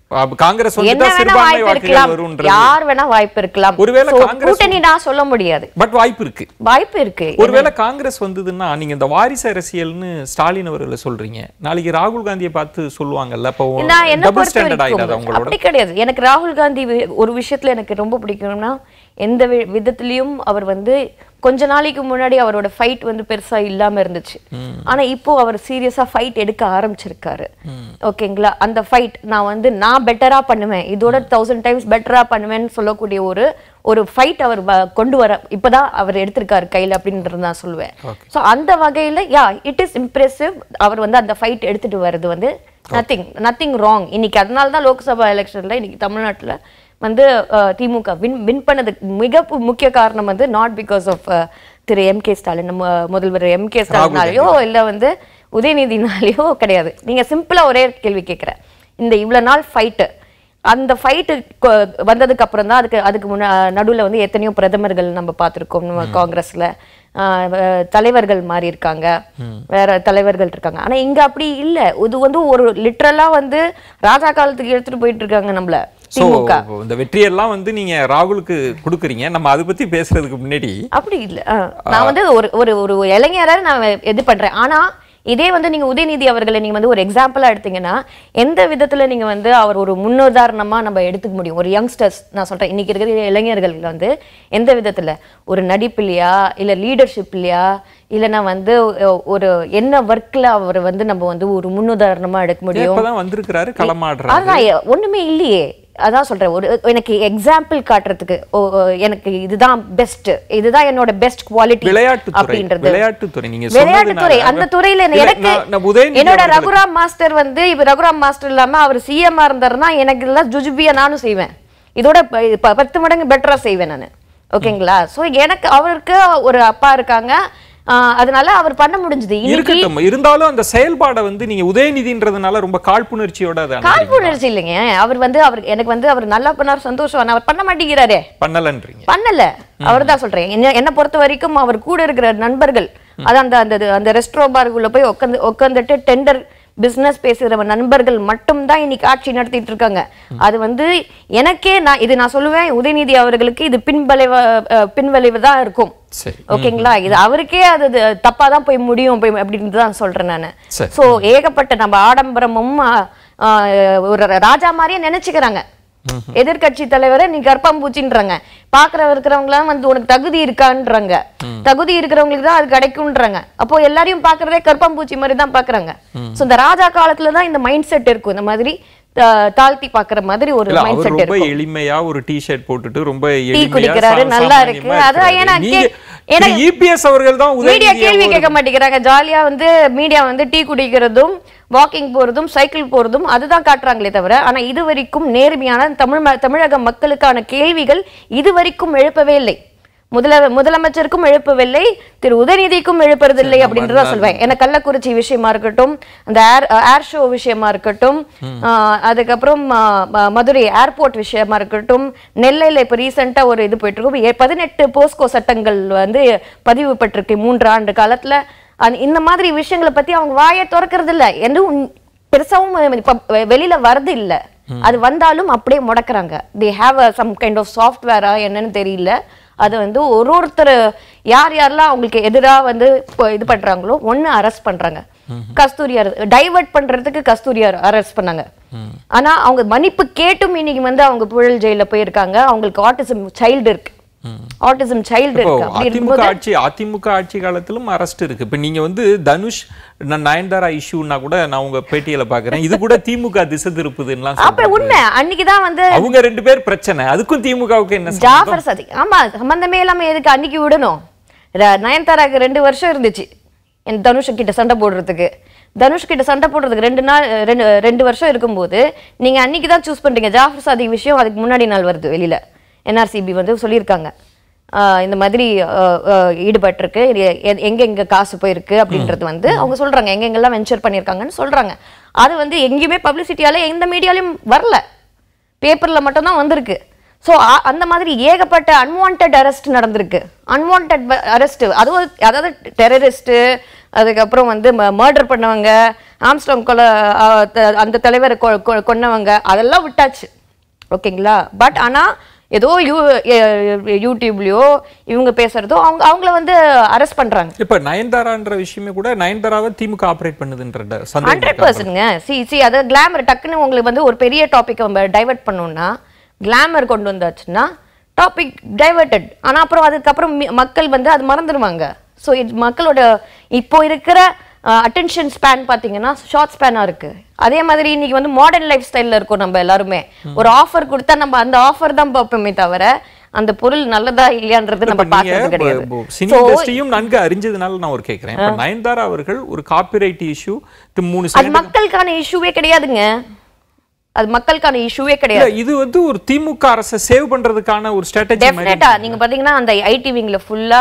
அப்ப காங்கிரஸ் என்ன வந்து வேணா சிறுபான்மை வாய்ப்பு வாக்குகள் இருக்கலாம் வரும்ன்றது யார் வேணா வாய்ப்பு இருக்கலாம் ஒருவேளை So, காங்கிரஸ் கூட்டணி நான் சொல்ல முடியாது பட் வாய்ப்பு இருக்கு வாய்ப்பு இருக்கு ஒருவேளை காங்கிரஸ் வந்ததுன்னா நீங்க இந்த வாரிசு அரசியல்னு ஸ்டாலின் அவர்களை சொல்றீங்க நாளைக்கு ராகுல் காந்தியை பார்த்து சொல்லுவாங்கல்ல அப்போ நான் என்ன டபுள் பொறுத்த ஸ்டாண்டர்ட் ஆயிடாது வரைக்கும் அவங்களோட அப்படி கிடையாது எனக்கு ராகுல் காந்தி வி- ஒரு விஷயத்துல எனக்கு ரொம்ப பிடிக்கும்னா எந்த வி- விதத்திலயும் அவர் வந்து கொஞ்ச நாளைக்கு முன்னாடி அவரோட ஃபைட் வந்து பெருசா இல்லாம இருந்துச்சு ஆனா இப்போ அவர் சீரியஸா ஃபைட் எடுக்க ஆரம்பிச்சிருக்காரு ஓகேங்களா அந்த ஃபைட் நான் வந்து நான் பெட்டரா பண்ணுவேன் இதோட தௌசண்ட் டைம்ஸ் பெட்டரா பண்ணுவேன்னு சொல்லக்கூடிய ஒரு ஒரு ஃபைட் அவர் வ- கொண்டு வர இப்பதான் அவர் எடுத்திருக்காரு கையில அப்படின்றது நான் சொல்லுவேன் சோ அந்த வகையில யா இட் இஸ் இம்ப்ரெசிவ் அவர் வந்து அந்த ஃபைட் எடுத்துட்டு வர்றது வந்து நத்திங் நத்திங் ராங் இன்னைக்கு அதனால தான் லோக்சபா எலெக்ஷன்ல இன்னைக்கு தமிழ்நாட்டுல வந்து அஹ், திமுக வின் வின் பண்ணதுக்கு மிக பு- முக்கிய காரணம் வந்து not because of Thiru M K Stalin நம்ம முதல்வர் எம் கே ஸ்டாலினாலேயோ இல்ல வந்து உதயநிதினாலேயோ கிடையாது நீங்க சிம்பிளா ஒரே கேள்வி கேட்குறேன் இந்த இவ்வளவு நாள் ஃபைட்டு அந்த ஃபைட்டு வந்ததுக்கு அப்புறம் தான் அதுக்கு அதுக்கு முன்ன நடுவுல வந்து எத்தனையோ பிரதமர்கள் நம்ம பார்த்திருக்கோம் நம்ம காங்கிரஸ்ல ஆஹ் வ- தலைவர்கள் மாறி இருக்காங்க வேற தலைவர்கள் இருக்காங்க ஆனா இங்க அப்படி இல்ல இது வந்து ஒரு லிட்ரலா வந்து ராஜா காலத்துக்கு எடுத்துட்டு போயிட்டு இருக்காங்க நம்மள சோ திமுக இந்த வெற்றியெல்லாம் வந்து நீங்க ராகுலுக்கு கொடுக்குறீங்க நம்ம அதை பத்தி பேசுறதுக்கு முன்னாடி அப்படி இல்ல ஆ. நான் வந்து ஒரு ஒரு ஒரு இளைஞரை நான் இது பண்றேன் ஆனா இதே வந்து நீங்க உதயநிதி அவர்களை நீங்க வந்து ஒரு எக்ஸாம்பிளா எடுத்தீங்கன்னா எந்த விதத்துல நீங்க வந்து அவர் ஒரு முன்னுதாரணமா நம்ம எடுத்துக்க முடியும் ஒரு யங்ஸ்டர்ஸ் நான் சொல்றேன் இன்னைக்கு இருக்கிற இளைஞர்கள் வந்து எந்த விதத்துல ஒரு நடிப்புலையா இல்ல லீடர்ஷிப்லையா இல்லைன்னா வந்து ஒ- ஒரு என்ன ஒர்க்ல அவர் வந்து நம்ம வந்து ஒரு முன்னுதாரணமா எடுக்க முடியும் இப்பதான் வந்திருக்கிறாரு களமாடுறாரு அதான் எ- ஒண்ணுமே இல்லையே அதான் சொல்றேன் ஒரு எனக்கு எக்ஸாம்பிள் காட்டுறதுக்கு ஓ, ஓ, எனக்கு இதுதான் பெஸ்ட் இதுதான் என்னோட பெஸ்ட் குவாலிட்டி விளையாட்டுத்துறை அப்படின்றது விளையாட்டுத்துறை நீங்க விளையாட்டுத்துறை சொன்னதுனால- அந்த துறையில இல்ல, எனக்கு நான்- நான் உதயநிதி என்னோட அவர்களுக்கு- ரகுராம் மாஸ்டர் வந்து இப்ப ரகுராம் மாஸ்டர் இல்லாம அவர் சிஎம்ஆ இருந்தாருன்னா எனக்கு எல்லாம் ஜுஜுபியா நானும் செய்வேன் இதோட ப- ப- பத்து மடங்கு பெட்டரா செய்வேன் நான் ஓகேங்களா சோ எனக்கு அவருக்கு ஒரு அப்பா இருக்காங்க ஆஹ் அதனால அவர் பண்ண முடிஞ்சது இன்னைக்கு இருக்கட்டும் இருந்தாலும் அந்த செயல்பாடை வந்து நீங்க உதயநிதின்றதுனால ரொம்ப காழ்ப்புணர்ச்சியோட அதை அணுகுறீங்க. காழ்ப்புணர்ச்சி இல்லைங்க அவர் வந்து அவர் எனக்கு வந்து அவர் நல்லா பண்ணார் சந்தோஷம் ஆனா அவர் பண்ண மாட்டேங்கிறாரே பண்ணலன்றீங்க பண்ணல அவர் தான் சொல்றேன் என்ன என்னை பொறுத்த வரைக்கும் அவர் கூட இருக்கிற நண்பர்கள் அதான் அந்த அந்த அந்த ரெஸ்ட்ரோ பார்க்குள்ள போய் உட்காந்து உட்காந்துட்டு டெண்டர் பிசினஸ் பேசுகிற நண்பர்கள் மட்டும்தான் இன்னைக்கு ஆட்சி நடத்திட்டு இருக்காங்க அது வந்து எனக்கே நான் இது நான் சொல்லுவேன் உதயநிதி அவர்களுக்கு இது பின்விளைவு அஹ், பின்விளைவு தான் இருக்கும் சரி ஓகேங்களா இது அவருக்கே அது இது தப்பா தான் போய் முடியும் போய் அப்படின்னு தான் சொல்றேன் நான் சரி. சோ ஏகப்பட்ட நம்ம ஆடம்பரமும் ஆ, ஆ, ஒரு ராஜா மாதிரியே நினைச்சுக்கிறாங்க எதிர்க்கட்சி தலைவரை நீ கர்ப்பாம்பூச்சின்றாங்க பாக்குற இருக்கிறவங்களாம் வந்து உனக்கு தகுதி இருக்கான்றாங்க தகுதி இருக்கிறவங்களுக்கு தான் அது கிடைக்கும்ன்றாங்க அப்போ எல்லாரையும் பாக்குறதே கர்ப்பாம்பூச்சி மாதிரி தான் பாக்குறாங்க சோ இந்த ராஜா காலத்துல தான் இந்த மைண்ட் செட் இருக்கும் இந்த மாதிரி தா- தாழ்த்தி பாக்குற மாதிரி ஒரு இல்ல மைண்ட் அவர் செட் ரொம்ப இருக்கும் எளிமையா ஒரு டி ஷர்ட் போட்டுட்டு ரொம்ப டீ குடிக்கிறாரு நல்லா இருக்கு அதான் ஏன்னா கே- ஏன்னா இபிஎஸ் அவர்கள் தான் மீடியா உதயநிதி கேள்வி கேட்க மாட்டேங்கிறாங்க ஜாலியா வந்து மீடியா வந்து டீ குடிக்கிறதும் வாக்கிங் போறதும் சைக்கிள் போறதும் அதுதான் காட்டுறாங்களே தவிர ஆனா இது வரைக்கும் நேர்மையான தமிழ் ம- தமிழக மக்களுக்கான கேள்விகள் இது வரைக்கும் எழுப்பவே இல்லை முதல முதலமைச்சருக்கும் எழுப்பவில்லை திரு உதயநிதிக்கும் எழுப்புறதில்லை அப்படின்றத சொல்வேன் ஏன்னா கள்ளக்குறிச்சி விஷயமா இருக்கட்டும் அந்த ஏர் ஏர் ஷோ விஷயமா இருக்கட்டும் ஆஹ் அதுக்கப்புறம் ஆஹ் ம- மதுரை ஏர்போர்ட் விஷயமா இருக்கட்டும் நெல்லையில இப்ப ரீசெண்டா ஒரு இது போயிட்டு இருக்கும் ஏ- பதினெட்டு போஸ்கோ சட்டங்கள் வந்து பதிவு பெற்றிருக்கு மூன்று ஆண்டு காலத்துல அந்த- இந்த மாதிரி விஷயங்களை பத்தி அவங்க வாயை திறக்கிறது இல்ல என்று உன்- பெருசாவும் இப்ப வெ- வெளியில வரது இல்ல அது வந்தாலும் அப்படியே முடக்குறாங்க they have some kind of சாஃப்ட்வேரா என்னன்னு தெரியல அது வந்து ஒரு ஒருத்தர் யார் யாரெல்லாம் அவங்களுக்கு எதிரா வந்து இப்போ இது பண்றாங்களோ ஒண்ணு அரெஸ்ட் பண்றாங்க கஸ்தூரி டைவர்ட் பண்றதுக்கு கஸ்தூரி அரெஸ்ட் பண்ணாங்க ஆனா அவங்க மன்னிப்பு கேட்டும் இன்னைக்கு வந்து அவங்க புழல் ஜெயில போயிருக்காங்க அவங்களுக்கு ஆட்டிசம் சைல்டு இருக்கு ஆட்டிசம் சைல்டு இப்போ இருக்கு அப்படி அதிமுக இருக்கும்போது ஆட்சி அதிமுக ஆட்சி காலத்திலும் அரெஸ்ட் இருக்கு இப்ப நீங்க வந்து தனுஷ் ந- நயன்தாரா இஷ்யூன்னா கூட நான் உங்க பேட்டியில பாக்குறேன் இது கூட திமுக திசை திருப்புதுன்னுலாம் அப்ப சொல்றாங்க. உண்மை அன்னைக்குதான் வந்து அவங்க ரெண்டு பேர் பிரச்சனை அதுக்கும் திமுகவுக்கு என்ன சம்பந்தம்? ஜாஃபர் சதி ஆமா சம்பந்தமே இல்லாம எதுக்கு அன்னைக்கு விடணும் ர- நயன்தாராக்கு ரெண்டு வருஷம் இருந்துச்சு என் தனுஷ் கிட்ட சண்டை போடுறதுக்கு தனுஷ் கிட்ட சண்டை போடுறதுக்கு ரெண்டு நாள் ரெண்டு ரெண்டு வருஷம் இருக்கும்போது நீங்க அன்னைக்கு தான் சூஸ் பண்றீங்க ஜாஃபர் சாதி விஷயம் அதுக்கு முன்னாடி நாள் வருது வெளியில என்ஆர்சிபி வந்து சொல்லியிருக்காங்க ஆஹ் இந்த மாதிரி ஆஹ் ஆஹ் ஈடுபட்டிருக்கு இது எ- எங்க எங்க காசு போயிருக்கு அப்படின்றது வந்து அவங்க சொல்றாங்க எங்க எங்கெல்லாம் வெஞ்சர் பண்ணியிருக்காங்கன்னு சொல்றாங்க அது வந்து எங்கேயுமே பப்ளிசிட்டியால எந்த மீடியாலையும் வரல பேப்பர்ல மட்டும் தான் வந்திருக்கு ஸோ அந்த மாதிரி ஏகப்பட்ட அன்வான்ட் அரெஸ்ட் நடந்திருக்கு அன்வான்ட் அரெஸ்ட் அதுவும் அதாவது டெரரிஸ்ட் அதுக்கப்புறம் வந்து மர்டர் பண்ணவங்க ஆம்ஸ்டாங் கொலை அஹ், த- அந்த தலைவரை கொ- கொ- கொன்னவங்க அதெல்லாம் விட்டாச்சு ஓகேங்களா பட் ஆனா ஏதோ யூ எ- யூடியூப்லயோ இவங்க பேசுறதோ அவங்க அவங்கள வந்து அரெஸ்ட் பண்றாங்க இப்ப நயன்தாரான்ற விஷயமே கூட நயன்தாராவை திமுக ஆபரேட் பண்ணுதுன்ற ட- சந்தேகம் ஹண்ட்ரட் இருக்கா? பர்சன்ட்ங்க சி சி அதை கிளாமர் டக்குன்னு உங்களுக்கு வந்து ஒரு பெரிய டாபிக் நம்ம டைவர்ட் பண்ணோம்னா கிளாமர் கொண்டு வந்தாச்சுன்னா டாபிக் டைவர்ட்டட் ஆனா அப்புறம் அதுக்கப்புறம் மி- மக்கள் வந்து அது மறந்துடுவாங்க ஸோ மக்களோட இப்போ இருக்கிற அட்டென்ஷன் ஸ்பேன் பார்த்தீங்கன்னா ஷார்ட் ஸ்பேனாக இருக்கு அதே மாதிரி இன்னைக்கு வந்து மாடர்ன் லைஃப் ஸ்டைலில் இருக்கோம் நம்ம எல்லாருமே ஒரு ஆஃபர் கொடுத்தா நம்ம அந்த ஆஃபர் தான் பார்ப்போமே தவிர அந்த பொருள் நல்லதா இல்லையான்றது நம்ம இப்ப நீங்க பார்க்கறது கிடையாது ப- ப- சினி So, இண்டஸ்ட்ரியும் நன்கு அறிஞ்சதுனால நான் ஒரு கேக்குறேன் இப்ப நயன்தாரா அவர்கள் ஒரு காப்பிரைட் இஷ்யூ மூணு அது செகண்ட் மக்களுக்கான இஷ்யூவே கிடையாதுங்க அது மக்களுக்கான இஷ்யூவே இல்ல கிடையாது இது வந்து ஒரு திமுக அரசை சேவ் பண்றதுக்கான ஒரு ஸ்ட்ராட்டஜி மாதிரி டெஃபினட்டா நீங்க பாத்தீங்கன்னா அந்த ஐடி விங்ல ஃபுல்லா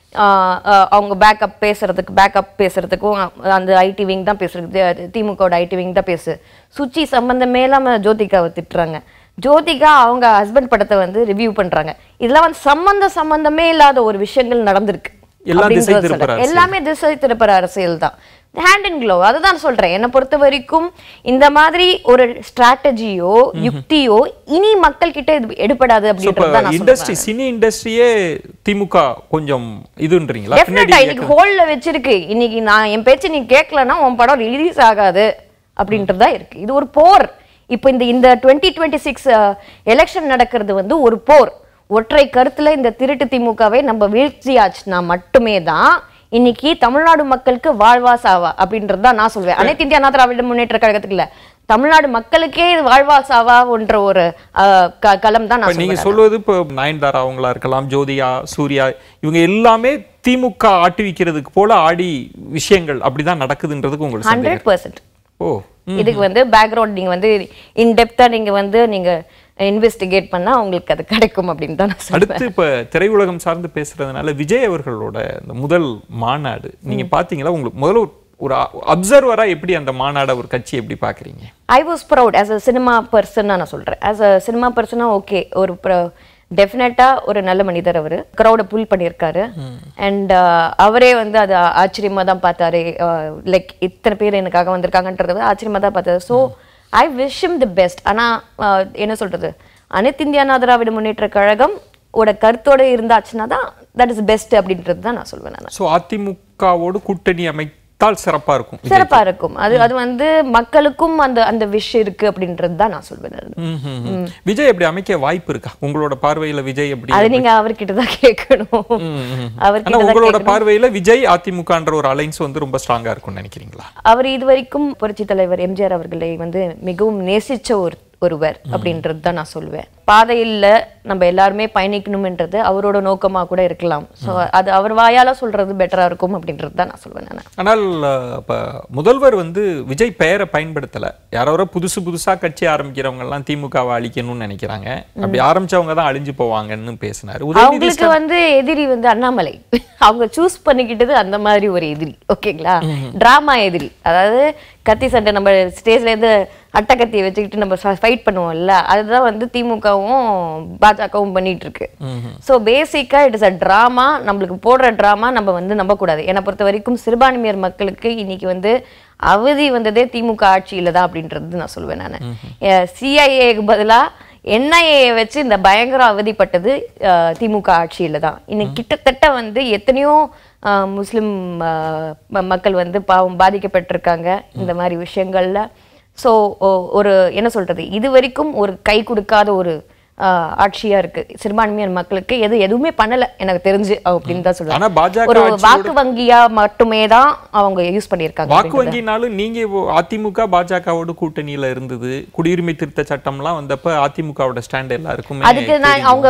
அவங்க பேக்கப் பேசுறதுக்கு பேக்கப் பேசுறதுக்கும் அ- அந்த ஐடி விங் தான் பேசுறது திமுகவோட ஐடி விங் தான் பேசு சுச்சி சம்பந்தமே இல்லாம ஜோதிகாவை திட்டுறாங்க ஜோதிகா அவங்க ஹஸ்பண்ட் படத்தை வந்து ரிவ்யூ பண்றாங்க இதெல்லாம் வந்து சம்பந்த சம்பந்தமே இல்லாத ஒரு விஷயங்கள் நடந்திருக்கு எல்லாம் திசை அப்படின்றத திருப்புற சொல்றேன். எல்லாமே திசை திருப்புற அரசியல் தான் ஹேண்ட் இன் க்ளோவ் அதுதான் சொல்றேன் என்னை பொறுத்த வரைக்கும் இந்த மாதிரி ஒரு ஸ்ட்ராட்டஜியோ யுக்தியோ இனி மக்கள் கிட்ட இது எடுபடாது அப்படின்றது தான் நான் இண்டஸ்ட்ரி சினி இண்டஸ்ட்ரியே திமுக கொஞ்சம் இதுன்றீங்களா பின்னாடி டெஃபினட்டா இன்னைக்கு ஹோல்ல வச்சிருக்கு இன்னைக்கு நான் என் பேச்சு நீ கேட்கலன்னா உன் படம் ரிலீஸ் ஆகாது அப்படின்றது தான் இருக்கு இது ஒரு போர் இப்போ இந்த இந்த டுவெண்ட்டி டுவெண்ட்டி சிக்ஸ் எலெக்ஷன் நடக்கிறது வந்து ஒரு போர் ஒற்றை கருத்துல இந்த திருட்டு திமுகவை நம்ம வீழ்ச்சியாச்சுன்னா மட்டுமே தான் இன்னைக்கு தமிழ்நாடு மக்களுக்கு வாழ்வா சாவா அப்படின்றது தான் நான் சொல்வேன் அனைத்து இந்திய அண்ணா திராவிட முன்னேற்ற கழகத்துக்கு இல்ல தமிழ்நாடு மக்களுக்கே இது வாழ்வா சாவா என்ற ஒரு அஹ், க- களம் தான் இப்ப நான் நீங்க சொல்வேன் சொல்வது இப்போ நயன்தாரா அவங்களா இருக்கலாம் ஜோதியா சூர்யா இவங்க எல்லாமே திமுக ஆட்டுவிக்கிறதுக்கு போல ஆடி விஷயங்கள் அப்படிதான் நடக்குதுன்றதுக்கு உங்களுக்கு சந்தேகம் ஹண்ட்ரட் பர்சன்ட் ஓ இதுக்கு வந்து பேக்ரவுண்ட் நீங்க வந்து இன்டெப்தா நீங்க வந்து நீங்க இன்வெஸ்டிகேட் பண்ணா உங்களுக்கு அது கிடைக்கும் அப்படின்னு தான் நான் சொல்றேன் அடுத்து இப்ப திரையுலகம் சார்ந்து பேசுறதுனால விஜய் அவர்களோட இந்த முதல் மாநாடு நீங்க பாத்தீங்களா உங்களுக்கு முதல்ல ஒரு- ஒரு அப்சர்வரா எப்படி அந்த மாநாட ஒரு கட்சி எப்படி பாக்குறீங்க I was proud as a cinema person நான் சொல்றேன் ஆஸ் அ சினிமா பர்சனா ஓகே ஒரு டெஃபினட்டா ஒரு நல்ல மனிதர் அவரு க்ரௌடை புல் பண்ணியிருக்காரு அண்ட் அவரே வந்து அது ஆச்சரியமா தான் பார்த்தாரு லைக் இத்தனை பேர் எனக்காக வந்திருக்காங்கன்றது ஆச்சரியமா தான் பார்த்தாரு so I wish him the best ஆனா அஹ், என்ன சொல்றது அனைத்து இந்திய அண்ணா திராவிட முன்னேற்ற கழகம் ஓட கருத்தோட இருந்தாச்சுன்னா தான் தட் இஸ் பெஸ்ட் அப்படின்றது தான் நான் சொல்வேன் நான் சோ அதிமுகவோடு கூட்டணி அமைத்தால் சிறப்பா இருக்கும் சிறப்பா இருக்கும் அது அது வந்து மக்களுக்கும் அந்த அந்த விஷ் இருக்கு அப்படின்றது தான் நான் சொல்வேன் நான். ம், ம், ம். விஜய் எப்படி அமைக்க வாய்ப்பு இருக்கா உங்களோட பார்வையில விஜய் எப்படி அது நீங்க அவர்கிட்ட தான் கேட்கணும் ஆனா அவர்கிட்ட தான் உங்களோட கேட்கணும் பார்வையில விஜய் அதிமுகன்ற ஒரு அலைன்ஸ் வந்து ரொம்ப ஸ்ட்ராங்கா இருக்கும்னு நினைக்கிறீங்களா அவர் இதுவரைக்கும் புரட்சி தலைவர் எம்ஜிஆர் அவர்களை வந்து மிகவும் நேசிச்ச ஒரு ஒருவர் அப்படின்றது தான் நான் சொல்லுவேன் பாதையில் நம்ம எல்லாருமே பயணிக்கணும்ன்றது அவரோட நோக்கமா கூட இருக்கலாம் ஸோ அது அவர் வாயால சொல்றது பெட்டரா இருக்கும் அப்படின்றது தான் நான் சொல்லுவேன் நான் ஆனால் அஹ், இப்ப முதல்வர் வந்து விஜய் பெயரை பயன்படுத்தல யாரோ புதுசு புதுசா கட்சி ஆரம்பிக்கிறவங்க எல்லாம் திமுகவை அழிக்கணும்னு நினைக்கிறாங்க அப்படி ஆரம்பிச்சவங்க தான் அழிஞ்சு போவாங்கன்னு பேசினாரு உதயநிதி அவங்களுக்கு வந்து எதிரி வந்து அண்ணாமலை அவங்க சூஸ் பண்ணிக்கிட்டது அந்த மாதிரி ஒரு எதிரி ஓகேங்களா டிராமா எதிரி அதாவது கத்தி சண்டை நம்ம ஸ்டேஜ்ல இருந்து அட்டை கத்தியை வச்சுக்கிட்டு நம்ம ஃபைட் பண்ணுவோம்ல அதுதான் வந்து திமுகவும் பாஜகவும் பண்ணிட்டு இருக்கு ஸோ பேசிக்கா இட் இஸ் அ ட்ராமா நம்மளுக்கு போடுற ட்ராமா நம்ம வந்து நம்பக்கூடாது என்னை பொறுத்த வரைக்கும் சிறுபான்மையர் மக்களுக்கு இன்னைக்கு வந்து அவதி வந்ததே திமுக ஆட்சியில தான் அப்படின்றது நான் சொல்லுவேன் நான் சிஐஏக்கு பதிலா என்ஐஏ வச்சு இந்த பயங்கரம் அவதிப்பட்டது அஹ், திமுக ஆட்சியில தான் இன்னைக்கு கிட்டத்தட்ட வந்து எத்தனையோ அஹ், முஸ்லிம் அஹ், ம- மக்கள் வந்து பாவம் பாதிக்கப்பட்டிருக்காங்க இந்த மாதிரி விஷயங்கள்ல ஸோ ஒரு என்ன சொல்றது இது வரைக்கும் ஒரு கை கொடுக்காத ஒரு அஹ், ஆட்சியா இருக்கு சிறுபான்மையர் மக்களுக்கு எது எதுவுமே பண்ணல எனக்கு தெரிஞ்சு அப்படின்னு தான் ஆனா சொல்லுவேன் பாஜக ஒரு ஆட்சியோட- வாக்கு வங்கியா மட்டுமே தான் அவங்க யூஸ் பண்ணியிருக்காங்க வாக்கு வங்கினாலும் நீங்க இப்போ அதிமுக பாஜகவோட கூட்டணியில இருந்தது குடியுரிமை திருத்த சட்டம்லாம் வந்தப்ப அதிமுகவோட ஸ்டாண்ட் எல்லாருக்குமே அதுக்கு நான் அவங்க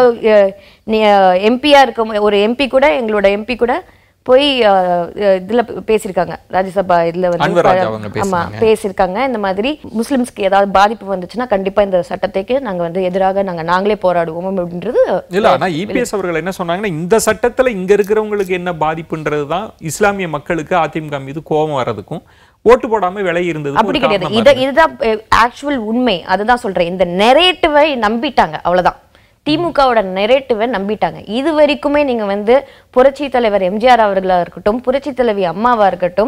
எம்பியா இருக்க ஒரு எம்பி கூட எங்களோட எம்பி கூட போய் அஹ், அஹ், இதுல பேசியிருக்காங்க ராஜ்யசபா இதுல அன்வர் ராஜா அவங்க வந்து ஆமா பேசுனாங்க. பேசியிருக்காங்க இந்த மாதிரி முஸ்லிம்ஸ்க்கு ஏதாவது பாதிப்பு வந்துச்சுன்னா கண்டிப்பா இந்த சட்டத்துக்கு நாங்க வந்து எதிராக நாங்க நாங்களே போராடுவோம் அப்படின்றது இல்ல ஆனா இபிஎஸ் அவர்கள் என்ன சொன்னாங்கன்னா இந்த சட்டத்துல இங்க இருக்கிறவங்களுக்கு என்ன பாதிப்புன்றது தான் இஸ்லாமிய மக்களுக்கு அதிமுக மீது கோபம் வர்றதுக்கும் ஓட்டு போடாம விலகி இருந்தது அப்படி கிடையாது இத இதுதான் ஆக்சுவல் உண்மை அதுதான் சொல்றேன் இந்த நெரேட்டிவை நம்பிட்டாங்க அவ்வளவுதான் திமுகவோட நெரேட்டிவை நம்பிட்டாங்க இது வரைக்குமே நீங்க வந்து புரட்சி தலைவர் எம்ஜிஆர் அவர்களா இருக்கட்டும் புரட்சி தலைவி அம்மாவா இருக்கட்டும்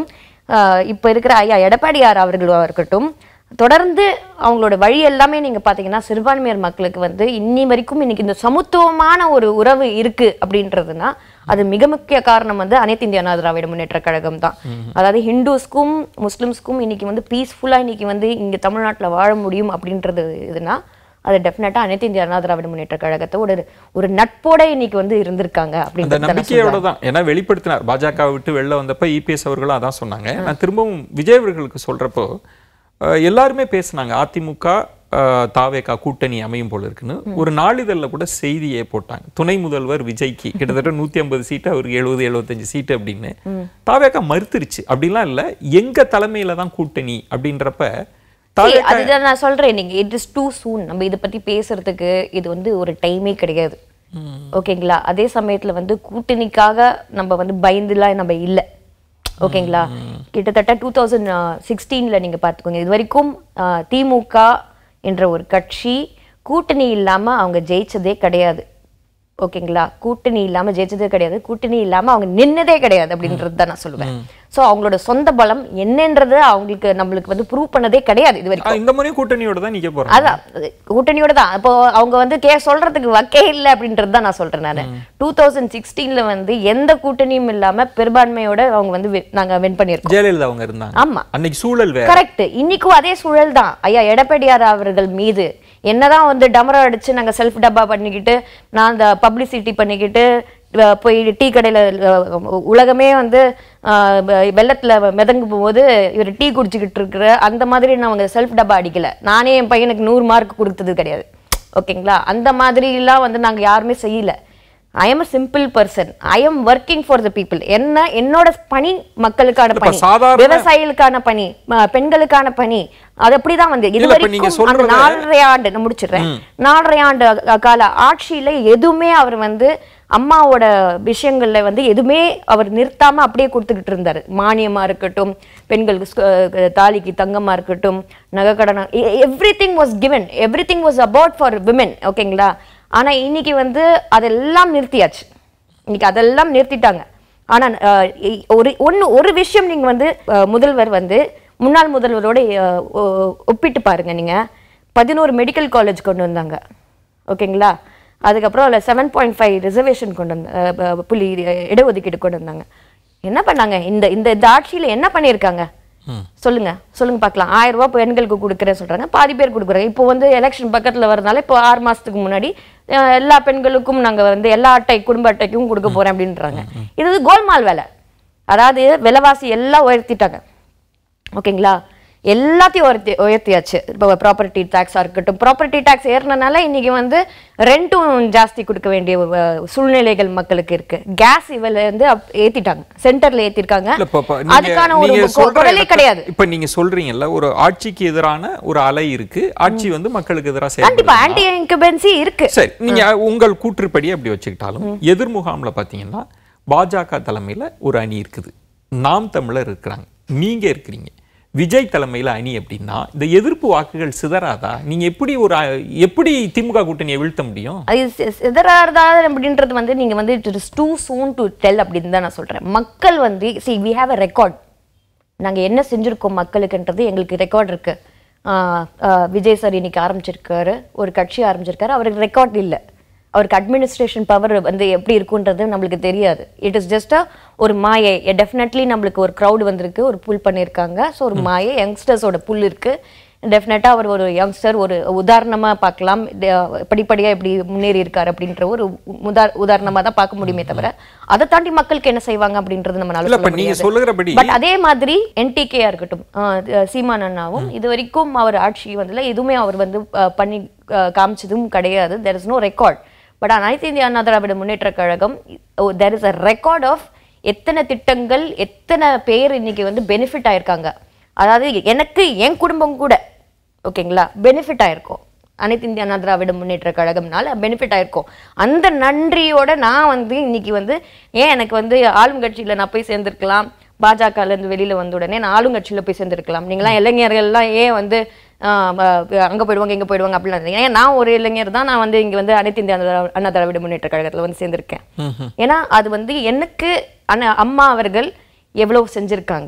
ஆஹ் இப்ப இருக்கிற ஐயா எடப்பாடியார் அவர்களா இருக்கட்டும் தொடர்ந்து அவங்களோட வழி எல்லாமே நீங்க பாத்தீங்கன்னா சிறுபான்மையர் மக்களுக்கு வந்து இன்னி வரைக்கும் இன்னைக்கு இந்த சமத்துவமான ஒரு உறவு இருக்கு அப்படின்றதுன்னா அது மிக முக்கிய காரணம் வந்து அனைத்து இந்திய அண்ணா திராவிட முன்னேற்ற கழகம் தான் அதாவது ஹிந்துஸ்க்கும் முஸ்லிம்ஸ்க்கும் இன்னைக்கு வந்து பீஸ்ஃபுல்லா இன்னைக்கு வந்து இங்க தமிழ்நாட்டுல வாழ முடியும் அப்படின்றது இதுனா அது டெஃபினட்டா அனைத்து இந்திய அண்ணா திராவிட முன்னேற்ற கழகத்தை ஒரு ஒரு நட்போட இன்னைக்கு வந்து இருந்திருக்காங்க அந்த அப்படின்றது தான் நான் நம்பிக்கையோட தான் ஏன்னா வெளிப்படுத்தினார் பாஜக விட்டு வெளில வந்தப்ப இபிஎஸ் அவர்களும் அதான் சொன்னாங்க நான் திரும்பவும் விஜய் அவர்களுக்கு சொல்றப்போ அஹ், எல்லாருமே பேசுனாங்க அதிமுக அஹ், தாவேகா கூட்டணி அமையும் போல இருக்குன்னு ஒரு நாளிதழில் கூட செய்தியே போட்டாங்க துணை முதல்வர் விஜய்க்கு கிட்டத்தட்ட நூத்தி ஐம்பது சீட்டு அவருக்கு எழுபது எழுபத்தஞ்சு சீட்டு அப்படின்னு தாவேகா மறுத்துருச்சு அப்படிலாம் இல்ல எங்க தலைமையில தான் கூட்டணி அப்படின்றப்ப See, தாவேகா அதுதான் நான் சொல்றேன் நீங்க இட் இஸ் டூ சூன் நம்ம இதை பத்தி பேசுறதுக்கு இது வந்து ஒரு டைமே கிடையாது ஓகேங்களா அதே சமயத்துல வந்து கூட்டணிக்காக நம்ம வந்து பயந்துலாம் நம்ம இல்ல ஓகேங்களா கிட்டத்தட்ட டூ தௌசண்ட் சிக்ஸ்டீன்ல நீங்க பார்த்துக்கோங்க இது வரைக்கும் ஆஹ், திமுக என்ற ஒரு கட்சி கூட்டணி இல்லாம அவங்க ஜெயிச்சதே கிடையாது ஓகேங்களா கூட்டணி இல்லாம ஜெயிச்சதே கிடையாது கூட்டணி இல்லாம அவங்க நின்னதே கிடையாது அப்படின்றது தான் நான் சொல்லுவேன் சோ அவங்களோட சொந்த பலம் என்னன்றது அவங்களுக்கு நம்மளுக்கு வந்து ப்ரூவ் பண்ணதே கிடையாது இது வரைக்கும் ஆ, இந்த முறையும் கூட்டணியோட தான் நிக்க போறாங்க அதான் அது கூட்டணியோட தான் இப்போ அவங்க வந்து கே சொல்றதுக்கு வக்கே இல்லை அப்படின்றது தான் நான் சொல்றேன் நான் டூ தௌசண்ட் சிக்ஸ்டீன்ல வந்து எந்த கூட்டணியும் இல்லாம பெரும்பான்மையோட அவங்க வந்து wi- நாங்க வின் பண்ணியிருக்கோம் ஜெயலலிதா அவங்க இருந்தாங்க ஆமா அன்னைக்கு சூழல் வேற கரெக்ட் இன்னைக்கும் அதே சூழல் தான் ஐயா எடப்பாடியார் அவர்கள் மீது என்னதான் வந்து டமரா அடிச்சு நாங்க செல்ஃப் டப்பா பண்ணிக்கிட்டு நான் அந்த பப்ளிசிட்டி பண்ணிக்கிட்டு அஹ், போய் டீ கடையில அஹ், உலகமே வந்து அஹ், வெ- வெள்ளத்துல மிதங்கும் போது இவர் டீ குடிச்சுக்கிட்டு இருக்கிற அந்த மாதிரி நான் அவங்க செல்ஃப் டப்பா அடிக்கல நானே என் பையனுக்கு நூறு மார்க் கொடுத்தது கிடையாது ஓகேங்களா அந்த மாதிரிலாம் வந்து நாங்க யாருமே செய்யல I am a simple person I am working for the people என்ன என்னோட பணி மக்களுக்கான இல்லப்பா, பணி சாதாரண- விவசாயிகளுக்கான பணி ம- பெண்களுக்கான பணி அது அப்படிதான் வந்து இது இல்ல, இப்ப நீங்க வரைக்கும் அந்த சொல்றத- நாலரை ஆண்டு நான் முடிச்சிடுறேன் நாலரை ஆண்டு அ- கால ஆட்சியில எதுவுமே அவர் வந்து அம்மாவோட விஷயங்கள்ல வந்து எதுவுமே அவர் நிறுத்தாம அப்படியே கொடுத்துக்கிட்டு இருந்தாரு மானியமா இருக்கட்டும் பெண்களுக்கு ஸ்க- அஹ் தாலிக்கு தங்கமா இருக்கட்டும் நகைக்கடனா everything was given everything was about for women ஓகேங்களா ஆனா இன்னைக்கு வந்து அதெல்லாம் நிறுத்தியாச்சு இன்னைக்கு அதெல்லாம் நிறுத்திட்டாங்க ஆனா அஹ், இ- ஒரு ஒண்ணு ஒரு விஷயம் நீங்க வந்து அஹ், முதல்வர் வந்து முன்னாள் முதல்வரோட அஹ், ஒ- ஒப்பிட்டு பாருங்க நீங்க பதினோரு மெடிக்கல் காலேஜ் கொண்டு வந்தாங்க ஓகேங்களா அதுக்கப்புறம் அதில் செவன் பாயிண்ட் ஃபைவ் ரிசர்வேஷன் கொண்டு வந்த அஹ், ப- புள்ளி அஹ், இடஒதுக்கீடு கொண்டு வந்தாங்க என்ன பண்ணாங்க இந்த இந்த இந்த ஆட்சியில என்ன பண்ணியிருக்காங்க சொல்லுங்க சொல்லுங்க பார்க்கலாம் ஆயிரம் ரூபாய் பெண்களுக்கு கொடுக்குறேன்னு சொல்றாங்க பாதி பேர் கொடுக்குறாங்க இப்போ வந்து எலெக்ஷன் பக்கத்துல வரதுனால இப்போ ஆறு மாசத்துக்கு முன்னாடி அஹ், எல்லா பெண்களுக்கும் நாங்க வந்து எல்லா அட்டை குடும்ப அட்டைக்கும் கொடுக்க போறேன் அப்படின்றாங்க இது வந்து கோல்மால் வேலை அதாவது விலைவாசி எல்லாம் உயர்த்திட்டாங்க ஓகேங்களா எல்லாத்தையும் உயர்த்தி உயர்த்தியாச்சு இப்போ ப்ராப்பர்ட்டி டேக்ஸாக இருக்கட்டும் ப்ராப்பர்ட்டி டேக்ஸ் ஏறினனால இன்னைக்கு வந்து ரெண்ட்டும் ஜாஸ்தி கொடுக்க வேண்டிய ஒரு சூழ்நிலைகள் மக்களுக்கு இருக்கு கேஸ் இவல வந்து அப்- ஏத்திட்டாங்க சென்டர்ல ஏத்திருக்காங்க இல்ல, இப்ப- இப்ப நீங்க- அதுக்கான ஒரு நீங்க கொ- சொல்ற குரலே இடத்துல- கிடையாது இப்ப நீங்க சொல்றீங்கல்ல ஒரு ஆட்சிக்கு எதிரான ஒரு அலை இருக்கு ஆட்சி வந்து மக்களுக்கு எதிராக கண்டிப்பா செயல்படுது ஆன்டி இன்கபென்சி இருக்கு சரி நீங்க உங்கள் கூற்றுப்படி அப்படி வச்சுக்கிட்டாலும் எதிர் முகாம்ல பாத்தீங்கன்னா பாஜக தலைமையில ஒரு அணி இருக்குது நாம் தமிழர் இருக்கிறாங்க நீங்க இருக்கிறீங்க விஜய் தலைமையில அணி அப்படின்னா இந்த எதிர்ப்பு வாக்குகள் சிதறாதா நீங்க எப்படி ஒரு அ- எப்படி திமுக கூட்டணியை வீழ்த்த முடியும் அது சி- சிதறாதா அப்படின்றது வந்து நீங்க வந்து it is too soon to tell அப்படின்னு தான் நான் சொல்றேன் மக்கள் வந்து சி வி ஹேவ் அ ரெக்கார்ட் நாங்க என்ன செஞ்சிருக்கோம் மக்களுக்குன்றது எங்களுக்கு ரெக்கார்ட் இருக்கு ஆஹ் ஆஹ் விஜய் சார் இன்னைக்கு ஆரம்பிச்சிருக்காரு ஒரு கட்சி ஆரம்பிச்சிருக்காரு அவருக்கு ரெக்கார்ட் இல்லை அவருக்கு அட்மினிஸ்ட்ரேஷன் பவர் வந்து எப்படி இருக்குன்றது நம்மளுக்கு தெரியாது இட் இஸ் ஜஸ்ட் ஒரு மாயை டெஃபினெட்லி நம்மளுக்கு ஒரு க்ரௌட் வந்திருக்கு ஒரு புல் பண்ணியிருக்காங்க ஸோ ஒரு மாயை யங்ஸ்டர்ஸோட புல் இருக்கு டெஃபினட்டா அவர் ஒரு யங்ஸ்டர் ஒரு உதாரணமா பார்க்கலாம் ட- படிப்படியா இப்படி முன்னேறி இருக்காரு அப்படின்ற ஒரு உதா உதாரணமா தான் பார்க்க முடியுமே தவிர அதை தாண்டி மக்களுக்கு என்ன செய்வாங்க அப்படின்றது நம்மளால இல்ல சொல்ல இப்ப நீங்க முடியாது சொல்லுகிறபடி பட் அதே மாதிரி என்டிகேயா இருக்கட்டும் ஆஹ் அஹ் சீமான் அண்ணாவும் இது வரைக்கும் அவர் ஆட்சி வந்ததுல எதுவுமே அவர் வந்து அஹ், பண்ணி அஹ், காமிச்சதும் கிடையாது there is no record but Anaithu Indhiya Anna Dravida Munnetra Kazhagam there is a record of எத்தனை திட்டங்கள் எத்தனை பேர் இன்னைக்கு வந்து பெனிஃபிட் ஆயிருக்காங்க அதாவது எனக்கு என் குடும்பம் கூட ஓகேங்களா பெனிஃபிட் ஆயிருக்கும் அனைத்து இந்திய அண்ணா திராவிட முன்னேற்ற கழகம்னால பெனிஃபிட் ஆயிருக்கும் அந்த நன்றியோட நான் வந்து இன்னைக்கு வந்து ஏன் எனக்கு வந்து ஆளுங்கட்சியில நான் போய் சேர்ந்திருக்கலாம் பாஜகல இருந்து வெளியில வந்த உடனே நான் ஆளுங்கட்சியில போய் சேர்ந்திருக்கலாம் நீங்களாம் இளைஞர்கள்லாம் ஏன் வந்து ஆஹ் அஹ் அங்க போயிடுவாங்க இங்க போயிடுவாங்க அப்படிலாம் இல்லை. ஏன் நான் ஒரு இளைஞர் தான் நான் வந்து இங்க வந்து அனைத்து இந்திய அண்ணா- அண்ணா திராவிட முன்னேற்ற கழகத்துல வந்து சேர்ந்திருக்கேன் ஏன்னா அது வந்து எனக்கு அண்ணா அம்மா அவர்கள் எவ்வளவு செஞ்சிருக்காங்க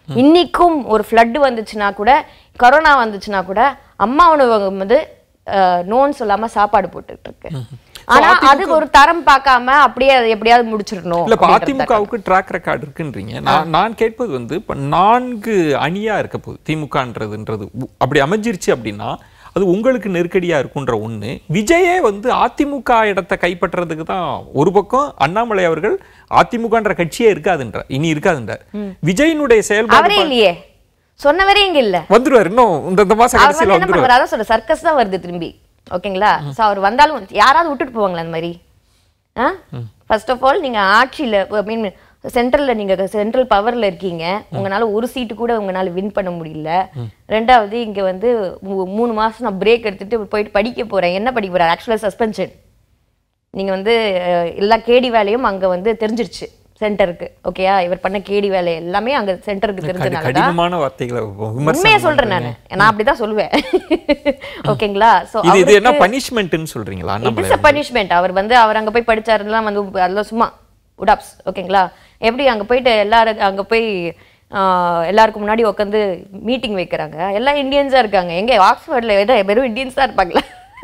இன்னைக்கும் ஒரு ஃப்ளட் வந்துச்சுன்னா கூட கொரோனா வந்துச்சுன்னா கூட அம்மா உணவகம் வந்து நோன்னு சொல்லாம சாப்பாடு போட்டுட்டு இருக்கு ஆனா அதுக்கு ஒரு தரம் பார்க்காம அப்படியே அதை எப்படியாவது முடிச்சிடணும் இல்ல இப்ப அப்படின்றது தான். அதிமுகவுக்கு ட்ராக் ரெக்கார்டு இருக்குன்றீங்க நான் நான் கேட்பது வந்து இப்ப நான்கு அணியா இருக்க போகுது திமுகன்றதுன்றது உ- அப்படி அமைஞ்சிருச்சு அப்படின்னா அது உங்களுக்கு நெருக்கடியா இருக்குன்ற ஒண்ணு விஜயே வந்து அதிமுக இடத்தை கைப்பற்றுறதுக்கு தான் ஒரு பக்கம் அண்ணாமலை அவர்கள் அதிமுகன்ற கட்சியே இருக்காதுன்ற இனி இருக்காதுன்றார் விஜயினுடைய செயல்பாடு அவரே இல்லையே சொன்னவரே இங்க இல்ல வந்துருவார் இன்னும் இந்த இந்த மாசம் அவர் கடைசியில வந்து என்ன வந்துருவார் பண்ணுவார் அதான் சொல்ற சர்க்கஸ் தான் வருது திரும்பி ஓகேங்களா சோ அவர் வந்தாலும் யாராவது விட்டுட்டு போவாங்களா அந்த மாதிரி ஃபர்ஸ்ட் ஆஃப் ஆல் நீங்க ஆட்சியில ஐ மீன் சென்ட்ரல்ல நீங்க சென்ட்ரல் பவர்ல இருக்கீங்க உங்களால ஒரு சீட்டு கூட உங்களால வின் பண்ண முடியல ரெண்டாவது இங்க வந்து மூ- மூணு மாசம் நான் பிரேக் எடுத்துட்டு போயிட்டு படிக்க போறேன் என்ன படிக்க போறேன் ஆக்சுவலா சஸ்பென்ஷன் நீங்க வந்து அஹ், எல்லா கேடி வேலையும் அங்க வந்து தெரிஞ்சிருச்சு சென்டருக்கு ஓகேயா இவர் பண்ண கேடி வேலை எல்லாமே அங்க சென்டருக்கு தெரிஞ்சனால தான் கடினமான வார்த்தைகளை உண்மையை விமர்சனம் சொல்றேன் நானு நான் அப்படிதான் சொல்லுவேன் ஓகேங்களா சோ இது இது என்ன பனிஷ்மெண்ட்னு சொல்றீங்களா it Annamalai is a punishment அவர் வந்து அவர் அங்க போய் படிச்சாருலாம் வந்து அதெல்லாம் சும்மா உடாப்ஸ் ஓகேங்களா எப்படி அங்க போயிட்டு எல்லாரும் அங்க போய் ஆஹ், எல்லாருக்கும் முன்னாடி உட்காந்து மீட்டிங் வைக்கிறாங்க எல்லாம் இந்தியன்ஸா இருக்காங்க எங்க ஆக்ஸ்ஃபோர்ட்ல ஏதோ வெறும் இந்தியன்ஸ் தான் இருப்பாங்களா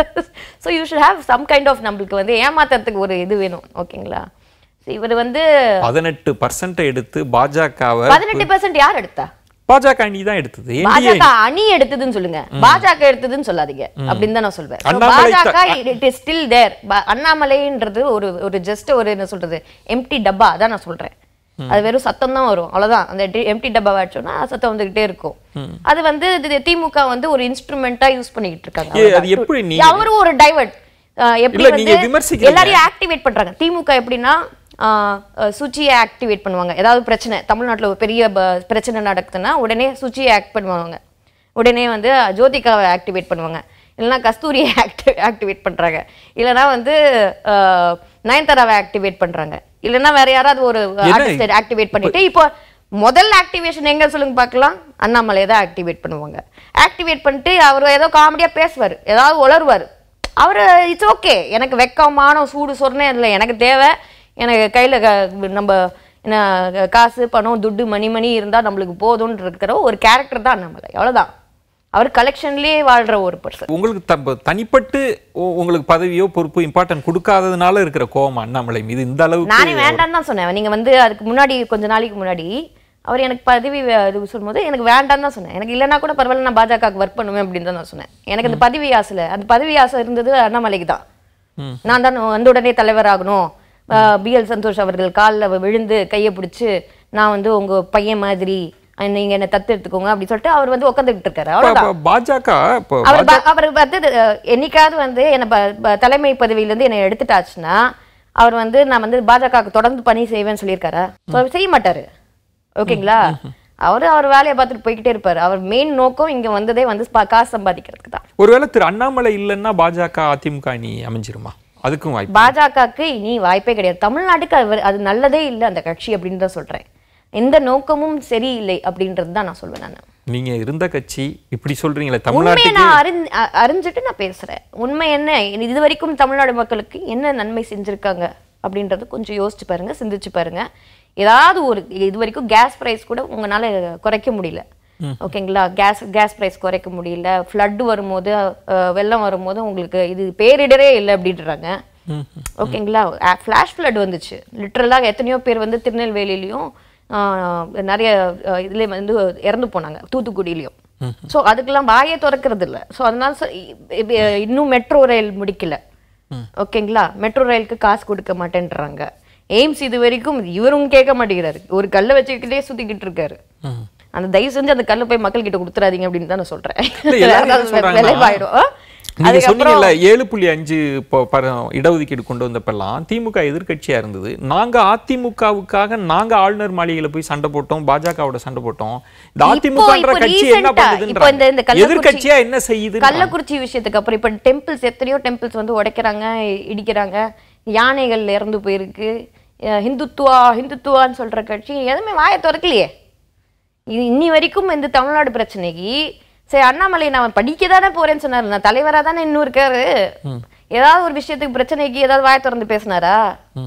so you should have some kind of நம்மளுக்கு வந்து ஏமாத்துறதுக்கு ஒரு இது வேணும் ஓகேங்களா So இவர் வந்து பதினெட்டு பர்சன்ட் எடுத்து பாஜகவை பதினெட்டு பெர்சென்ட் யார் எடுத்தா பாஜக அணி தான் எடுத்தது NDA பாஜக அணி எடுத்ததுன்னு சொல்லுங்க பாஜக எடுத்ததுன்னு சொல்லாதீங்க அப்படின்னு தான் நான் சொல்வேன் So, அண்ணாமலை பாஜக இட் இஸ் ஸ்டில் தேர் அண்ணாமலைன்றது ஒரு ஒரு ஜஸ்ட் ஒரு என்ன சொல்றது எம்டி டப்பா அதான் நான் சொல்றேன் அது வெறும் சத்தம் தான் வரும் அவ்வளவுதான் அந்த எம்டி டப்பா வச்சோம்னா சத்தம் வந்துகிட்டே இருக்கும் அது வந்து இது திமுக வந்து ஒரு இன்ஸ்ட்ருமெண்டா யூஸ் பண்ணிக்கிட்டு இருக்காங்க ஏய், அது அவ்வளவுதான். எப்படி To- நீங்க- அவரும் ஒரு டைவர்ட் எப்படி இல்ல, வந்து நீங்க விமர்சிக்கிறீங்க. எல்லாரையும் ஆக்டிவேட் பண்றாங்க திமுக எப்படின்னா ஆஹ், அஹ், சுச்சியை ஆக்டிவேட் பண்ணுவாங்க ஏதாவது பிரச்சனை தமிழ்நாட்டுல ஒரு பெரிய ப- பிரச்சனை நடக்குதுன்னா உடனே சுச்சியை ஆக்ட் பண்ணுவாங்க உடனே வந்து ஜோதிகாவை ஆக்டிவேட் பண்ணுவாங்க இல்லைன்னா கஸ்தூரியை ஆக்டி ஆக்டிவேட் பண்றாங்க இல்லைன்னா வந்து ஆஹ், நயன்தாராவை ஆக்டிவேட் பண்றாங்க இல்லைன்னா வேற யாராவது ஒரு ஆர்டிஸ்ட் ஆக்டிவேட் பண்ணிட்டு இப்போ முதல் ஆக்டிவேஷன் எங்க சொல்லுங்க பார்க்கலாம் அண்ணாமலையை தான் ஆக்டிவேட் பண்ணுவாங்க ஆக்டிவேட் பண்ணிட்டு அவர் ஏதோ காமெடியா பேசுவார் ஏதாவது உளருவார் அவர் இட்ஸ் ஓகே எனக்கு வெக்கமான சூடு சொன்னே இல்லை எனக்கு தேவை எனக்கு கையில் நம்ம என்ன காசு பணம் துட்டு மணி மணி இருந்தால் நம்மளுக்கு போதும்னு இருக்கிற ஒரு கேரக்டர் தான் நம்மளை அவ்வளோதான் அவர் கலெக்ஷன்லேயே வாழ்கிற ஒரு பர்சன் உங்களுக்கு த- தனிப்பட்டு உ- உங்களுக்கு பதவியோ பொறுப்பு இம்பார்ட்டன்ட் கொடுக்காததுனால இருக்கிற கோபம் அண்ணாமலை மீது இந்த அளவுக்கு நானே வேண்டாம்னு தான் சொன்னேன் நீங்க வந்து அதுக்கு முன்னாடி கொஞ்ச நாளைக்கு முன்னாடி அவர் எனக்கு பதவி வே- இது சொல்லும்போது எனக்கு வேண்டாம்னு தான் சொன்னேன் எனக்கு இல்லைன்னா கூட பரவாயில்ல நான் பாஜகவுக்கு ஒர்க் பண்ணுவேன் அப்படின்னு தான் நான் சொன்னேன் எனக்கு அந்த பதவி ஆசைல அந்த பதவி ஆசை இருந்தது அண்ணாமலைக்கு தான் நான் தான் வந்த உடனே தலைவராகணும் பிஎல் சந்தோஷ் அவர்கள் காலில் விழுந்து கையை பிடிச்சு நான் வந்து உங்க பையன் மாதிரி அஹ் நீங்க என்ன தத்து எடுத்துக்கோங்க அப்படி சொல்லிட்டு அவர் வந்து உட்காந்துக்கிட்டு இருக்காரு இப்ப- அவ்வளவுதான் இப்ப பாஜக இப்போ அவர் ப- அவர் வந்து அஹ், என்னைக்காவது வந்து என்ன ப- ப- தலைமை பதவியில இருந்து என்னை எடுத்துட்டாச்சுன்னா அவர் வந்து நான் வந்து பாஜகவுக்கு தொடர்ந்து பணி செய்வேன்னு சொல்லியிருக்காரா So, அவர் செய்ய மாட்டாரு ஓகேங்களா அவரு அவர் வேலையை பார்த்துட்டு போய்கிட்டே இருப்பாரு அவர் மெயின் நோக்கம் இங்க வந்ததே வந்து பா- காசு சம்பாதிக்கிறதுக்கு தான் ஒருவேளை திரு அண்ணாமலை இல்லைன்னா பாஜக அதிமுக அணி அமைஞ்சிருமா அதுக்கும் வாய்ப்பு பாஜகவுக்கு இனி வாய்ப்பே கிடையாது தமிழ்நாட்டுக்கு அது அது நல்லதே இல்லை அந்த கட்சி அப்படின்னு தான் சொல்றேன் எந்த நோக்கமும் சரியில்லை அப்படின்றது தான் நான் சொல்வேன் நான் நீங்க இருந்த கட்சி இப்படி சொல்றீங்களே உண்மையை தமிழ்நாட்டுக்கு நான் அறிஞ் அ- அறிஞ்சிட்டு நான் பேசுறேன் உண்மை என்ன இது வரைக்கும் தமிழ்நாடு மக்களுக்கு என்ன நன்மை செஞ்சிருக்காங்க அப்படின்றது கொஞ்சம் யோசிச்சு பாருங்க சிந்திச்சு பாருங்க ஏதாவது ஒரு இது வரைக்கும் கேஸ் பிரைஸ் கூட உங்களால குறைக்க முடியல ஓகேங்களா கேஸ் கேஸ் பிரைஸ் குறைக்க முடியல ஃப்ளட் வரும்போது அஹ், வெள்ளம் வரும்போது உங்களுக்கு இது பேரிடரே இல்லை அப்படின்றாங்க ஓகேங்களா ஃப்ளாஷ் ஃப்ளட் வந்துச்சு லிட்ரலாக எத்தனையோ பேர் வந்து திருநெல்வேலியிலையும் ஆஹ், நிறைய அஹ், இதுல வந்து இறந்து போனாங்க தூத்துக்குடியிலையும் ஸோ அதுக்கெல்லாம் வாயே திறக்கிறது இல்லை ஸோ அதனால ச- இ- இ- இன்னும் மெட்ரோ ரயில் முடிக்கல ஓகேங்களா மெட்ரோ ரயிலுக்கு காசு கொடுக்க மாட்டேன்றாங்க எய்ம்ஸ் இது வரைக்கும் இவரும் கேட்க மாட்டேங்கிறாரு ஒரு கல்லை வச்சுக்கிட்டே சுத்திக்கிட்டு இருக்காரு அந்த தயவு செஞ்சு அந்த கல்லை போய் மக்கள் கிட்ட கொடுத்துறாதீங்க அப்படின்னு தான் நான் சொல்றேன் இல்ல, எல்லாரும் என்ன சொல்றாங்கன்னா, விளைவாயிடும் ஆ? நீங்க அதுக்கப்புறம் சொன்னீங்கல்ல ஏழு புள்ளி அஞ்சு இப்போ பர- இடஒதுக்கீடு கொண்டு வந்தப்பெல்லாம் திமுக எதிர்க்கட்சியா இருந்தது நாங்க அதிமுகவுக்காக நாங்க ஆளுநர் மாளிகையில போய் சண்டை போட்டோம் பாஜகவோட சண்டை போட்டோம் இந்த இப்போ- அதிமுகன்ற இப்போ கட்சி என்ன recent ஆ, இப்போ இந்த- இந்த பண்ணுதுன்ற கள்ளக்குறிச்சி- எதிர்க்கட்சியா என்ன செய்யுது கள்ளக்குறிச்சி விஷயத்துக்கு அப்புறம் இப்ப டெம்பிள்ஸ் எத்தனையோ டெம்பிள்ஸ் வந்து உடைக்கிறாங்க இடிக்கிறாங்க யானைகள் இறந்து போயிருக்கு அஹ் ஹிந்துத்துவா ஹிந்துத்துவான்னு சொல்ற கட்சி எதுவுமே வாயை திறக்கலையே இது இன்னி வரைக்கும் இந்த தமிழ்நாடு பிரச்சனைக்கு சரி அண்ணாமலை நான் படிக்க தானே போறேன்னு சொன்னாரு நான் தலைவரா தானே இன்னும் இருக்காரு ஏதாவது ஒரு விஷயத்துக்கு பிரச்சனைக்கு ஏதாவது வாயை திறந்து பேசினாரா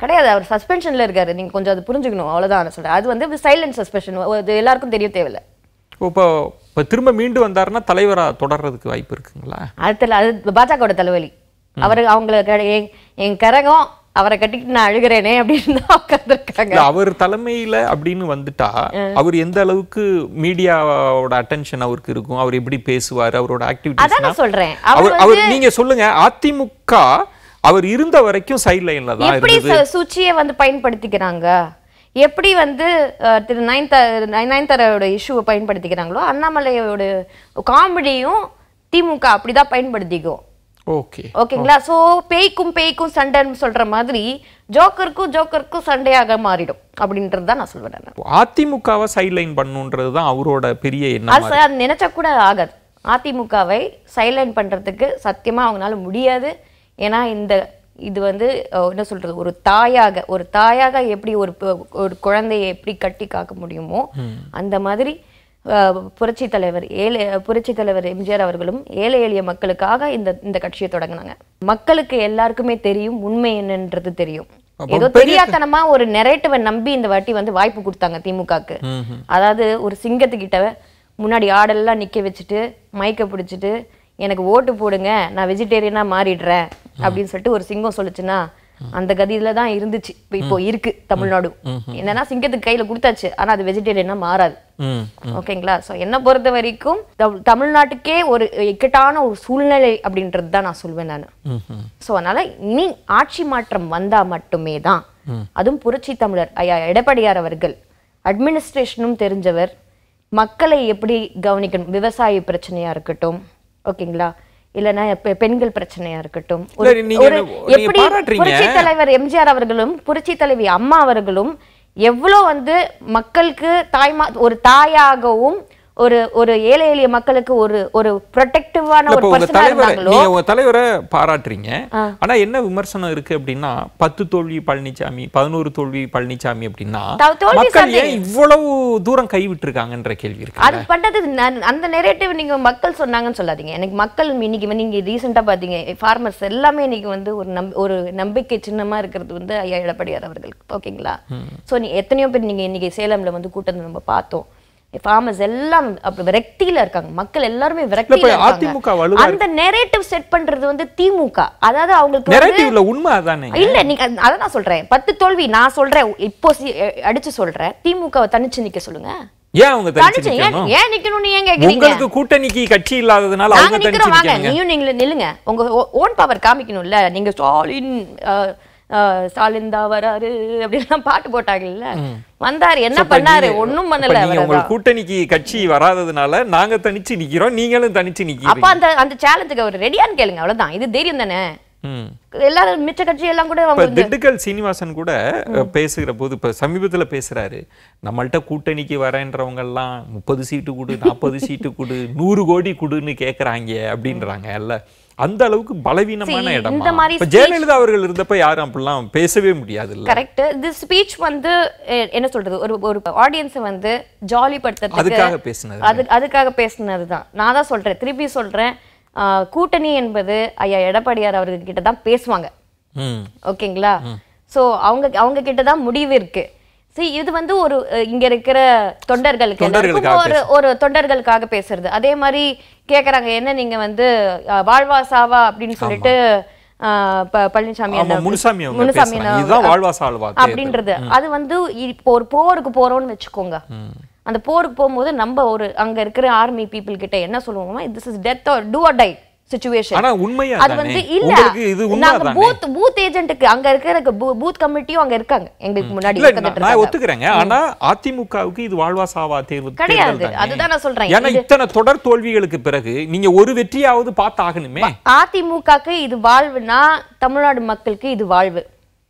கிடையாது அவர் சஸ்பென்ஷன்ல இருக்காரு நீங்க கொஞ்சம் அது புரிஞ்சுக்கணும் அவ்வளவுதான் நான் சொல்றேன் அது வந்து சைலண்ட் சஸ்பென்ஷன் அது எல்லாருக்கும் தெரிய தேவையில்ல இப்போ இப்போ திரும்ப மீண்டு வந்தாருன்னா தலைவரா தொடர்றதுக்கு வாய்ப்பு இருக்குங்களா அடுத்த அது பாஜகவோட தலைவலி அவர் அவங்கள க- என்- என் கரகம் அவரை கட்டிக்கிட்டு நான் அழுகிறேனே அப்படின்னு தான் உட்காந்துருக்காங்க இல்ல அவர் தலைமையில அப்படின்னு வந்துட்டா அவர் எந்த அளவுக்கு மீடியாவோட அட்டென்ஷன் அவருக்கு இருக்கும் அவர் எப்படி பேசுவார் அவரோட அதான் ஆக்டிவிட்டிஸ் நான் சொல்றேன் அவர் அவர் அவர் நீங்க சொல்லுங்க அதிமுக அவர் இருந்த வரைக்கும் சைட் லைன்ல தான் எப்படி இருந்தது சு- சுச்சியை வந்து பயன்படுத்திக்கிறாங்க எப்படி வந்து அஹ், திரு நயன்த நயன்தாரோட இஷ்யூவை பயன்படுத்திக்கிறாங்களோ அண்ணாமலையோட காமெடியும் திமுக அப்படிதான் பயன்படுத்திக்கும் ஓகே ஓகேங்களா சோ பேய்க்கும் பேய்க்கும் சண்டைன்னு சொல்ற மாதிரி ஜோக்கருக்கும் ஜோக்கருக்கும் சண்டையாக மாறிடும் அப்படின்றது தான் நான் சொல்வேன் நான். அதிமுகவை சைட் லைன் பண்ணுன்றது தான் அவரோட பெரிய எண்ணம் அது ச- அது நினைச்சா கூட ஆகாது அதிமுகவை சைலண்ட் பண்றதுக்கு சத்தியமா அவங்களால முடியாது ஏன்னா இந்த இது வந்து அஹ், என்ன சொல்றது ஒரு தாயாக ஒரு தாயாக எப்படி ஒரு பு- ஒரு குழந்தையை எப்படி கட்டி காக்க முடியுமோ அந்த மாதிரி அஹ், புரட்சி தலைவர் ஏழை புரட்சி தலைவர் எம்ஜிஆர் அவர்களும் ஏழை எளிய மக்களுக்காக இந்த இந்த கட்சியை தொடங்கினாங்க மக்களுக்கு எல்லாருக்குமே தெரியும் உண்மை என்னன்றது தெரியும் ஏதோ தெரியாதனமா ஒரு நெரேட்டிவை நம்பி இந்த வாட்டி வந்து வாய்ப்பு கொடுத்தாங்க திமுகக்கு அதாவது ஒரு சிங்கத்துக்கிட்ட முன்னாடி ஆடெல்லாம் நிக்க வச்சுட்டு மைக்க பிடிச்சிட்டு எனக்கு ஓட்டு போடுங்க நான் வெஜிடேரியனா மாறிடுறேன் அப்படின்னு சொல்லிட்டு ஒரு சிங்கம் சொல்லுச்சுன்னா அந்த கதியில தான் இருந்துச்சு இப்போ இப்போ இருக்கு தமிழ்நாடு என்னன்னா சிங்கத்துக்கு கையில கொடுத்தாச்சு ஆனா அது வெஜிடேரியனா மாறாது ம் ஓகேங்களா சோ என்ன பொறுத்த வரைக்கும் தமிழ்- தமிழ்நாட்டுக்கே ஒரு இக்கட்டான ஒரு சூழ்நிலை அப்படின்றது தான் நான் சொல்வேன் நான் ம் ம் சோ அதனால இனி ஆட்சி மாற்றம் வந்தா மட்டுமே தான் அதுவும் புரட்சி தமிழர் ஐயா எடப்பாடியார் அவர்கள் அட்மினிஸ்ட்ரேஷனும் தெரிஞ்சவர் மக்களை எப்படி கவனிக்கணும் விவசாய பிரச்சனையா இருக்கட்டும் ஓகேங்களா இல்லைன்னா பெ- பெண்கள் பிரச்சனையா இருக்கட்டும் ஒரு- இல்ல, நீங்க ஒரு என்ன- நீங்க எப்படி பாராட்டுறீங்க. புரட்சி தலைவர் எம்ஜிஆர் அவர்களும் புரட்சி தலைவி அம்மா அவர்களும் எவ்வளோ வந்து மக்களுக்கு தாய்மா ஒரு தாயாகவும் ஒரு ஒரு ஏழை எளிய மக்களுக்கு ஒரு ஒரு ப்ரொடெக்டிவான இல்ல, ஒரு இப்ப உங்க பர்சனா தலைவரை இருந்தாங்களோ நீங்க உங்க தலைவரை பாராட்டுறீங்க ஆனா என்ன விமர்சனம் இருக்கு அப்படின்னா பத்து தோல்வி பழனிசாமி பதினோரு தோல்வி பழனிசாமி அப்படின்னா த- தோல்வி மக்கள் சார்ந்தே. ஏன் இவ்வளவு தூரம் கைவிட்டிருக்காங்கன்ற கேள்வி இருக்கு அது பண்றது நான் அந்த நெரேட்டிவ் நீங்க மக்கள் சொன்னாங்கன்னு சொல்லாதீங்க எனக்கு மக்கள் இன்னைக்கு வந்து நீங்க ரீசெண்டா பாத்தீங்க ஃபார்மர்ஸ் எல்லாமே இன்னைக்கு வந்து ஒரு நம் ஒரு நம்பிக்கை சின்னமா இருக்கிறது வந்து ஐயா எடப்பாடியார் அவர்கள் ஓகேங்களா சோ நீ எத்தனையோ பேர் நீங்க இன்னைக்கு சேலம்ல வந்து கூட்டம் நம்ம பார்த்தோம் ஃபார்மர்ஸ் எல்லாம் அப்ப விரக்தியில இருக்காங்க மக்கள் எல்லாருமே விரக்தியில இப்ப அதிமுக இருக்காங்க வலுவா அந்த நெரேட்டிவ் செட் பண்றது வந்து திமுக அதாவது அவங்களுக்கு வந்து- நெரட்டிவ்ல உண்மை அதானே இல்ல நீங்க அத- அதான் நான் சொல்றேன் பத்து தோல்வி நான் சொல்றேன் இப்போ சி- அடிச்சு சொல்றேன் திமுகவை தனிச்சு நிக்க சொல்லுங்க ஏன் அவங்க தனிச்சு தனிச்சு ஏன் நிக்கணும் ஏன் நிக்கணும்னு ஏன் கேக்குறீங்க உங்களுக்கு கூட்டணிக்கு கட்சி இல்லாததுனால நாங்க அவங்க தனிச்சு நிக்கிறோம் வாங்க நிக்கணுங்க நீயும் நீங்க நில்லுங்க உங்க ஓன் பவர் காமிக்கணும்ல நீங்க ஸ்டாலின் அஹ், அஹ், ஸ்டாலின் தான் வராரு அப்படிலாம் பாட்டு போட்டாங்கல்ல வந்தாரு என்ன அப்ப பண்ணாரு நீங்க- ஒண்ணும் அப்ப பண்ணல நீங்க அவரதான். உங்க கூட்டணிக்கு கட்சி வராததுனால நாங்க தனிச்சு நிக்கிறோம் நீங்களும் தனிச்சு அப்ப நிக்கிறீங்க அந்த அந்த சேலஞ்சுக்கு அவர் ரெடியான்னு கேளுங்க அவ்வளவுதான் இது தைரியம் தானே ம். எல்லாரும் மிச்ச கட்சி எல்லாம் கூட இப்ப அவங்க வந்து திண்டுக்கல் சீனிவாசன் கூட அஹ், பேசுகிற போது இப்ப சமீபத்துல பேசுறாரு நம்மள்ட்ட கூட்டணிக்கு வரேன்றவங்க எல்லாம் முப்பது சீட்டு கொடு நாற்பது சீட்டு கொடு நூறு கோடி கொடுன்னு கேக்குறாங்க அப்படின்றாங்க அல்ல அந்த அளவுக்கு பலவீனமான See, இடமா இந்த மாதிரி இப்ப ஜெயலலிதா அவர்கள் இருந்தப்ப யாரும் அப்படிலாம் பேசவே முடியாது இல்ல கரெக்ட் இது ஸ்பீச் வந்து எ- என்ன சொல்றது ஒரு ஒரு ஆடியன்ஸை வந்து ஜாலி படுத்துறதுக்கு அதுக்காக பேசுனது அது அதுக்காக பேசுனதுதான் நான் தான் சொல்றேன் திருப்பி சொல்றேன் ஆஹ், கூட்டணி என்பது ஐயா எடப்பாடியார் அவர்கள் கிட்ட தான் பேசுவாங்க ம் ஓகேங்களா சோ அவங்க அவங்க கிட்ட தான் முடிவு இருக்கு see இது வந்து ஒரு அஹ், இங்க இருக்கிற தொண்டர்களுக்கு எல்லாருக்கும் தொண்டர்களுக்காக ஒரு ஒரு தொண்டர்களுக்காக பேசுறது அதே மாதிரி கேக்குறாங்க என்ன நீங்க வந்து அஹ், வாழ்வா சாவா அப்படின்னு சொல்லிட்டு அஹ், ப- பழனிசாமி ஆமா அண்ணா- முனுசாமி அவங்க முனுசாமி பேசுறாங்க அண்ணா இதுதான் வாழ்வா சால்வா தேர்தல். அப்படின்றது அது வந்து இப்போ ஒரு போருக்கு போறோம்னு வச்சுக்கோங்க அந்த போருக்கு போகும்போது நம்ம ஒரு அங்க இருக்கிற ஆர்மி பீப்புள் கிட்ட என்ன சொல்லுவோமா this is death or do or die situation ஆனா உண்மையா அது தானே? வந்து இல்ல உங்களுக்கு இது உண்மை நாங்க தானே? பூத் பூத் ஏஜென்ட்டுக்கு அங்க இருக்கிற பூத் கமிட்டியும் அங்க இருக்காங்க எங்களுக்கு முன்னாடி இல்ல உட்கார்ந்துட்டு நான் இருக்காங்க. ஒத்துக்கிறேங்க ஆனா அதிமுகவுக்கு இது வாழ்வா சாவா தேர்வு கிடையாது தேர்தல் தானே. அதுதான் நான் சொல்றேன் ஏன்னா இத்தனை தொடர் தோல்விகளுக்கு பிறகு நீங்க ஒரு வெற்றியாவது பார்த்தாகணுமே அதிமுகக்கு இது வாழ்வுனா தமிழ்நாடு மக்களுக்கு இது வாழ்வு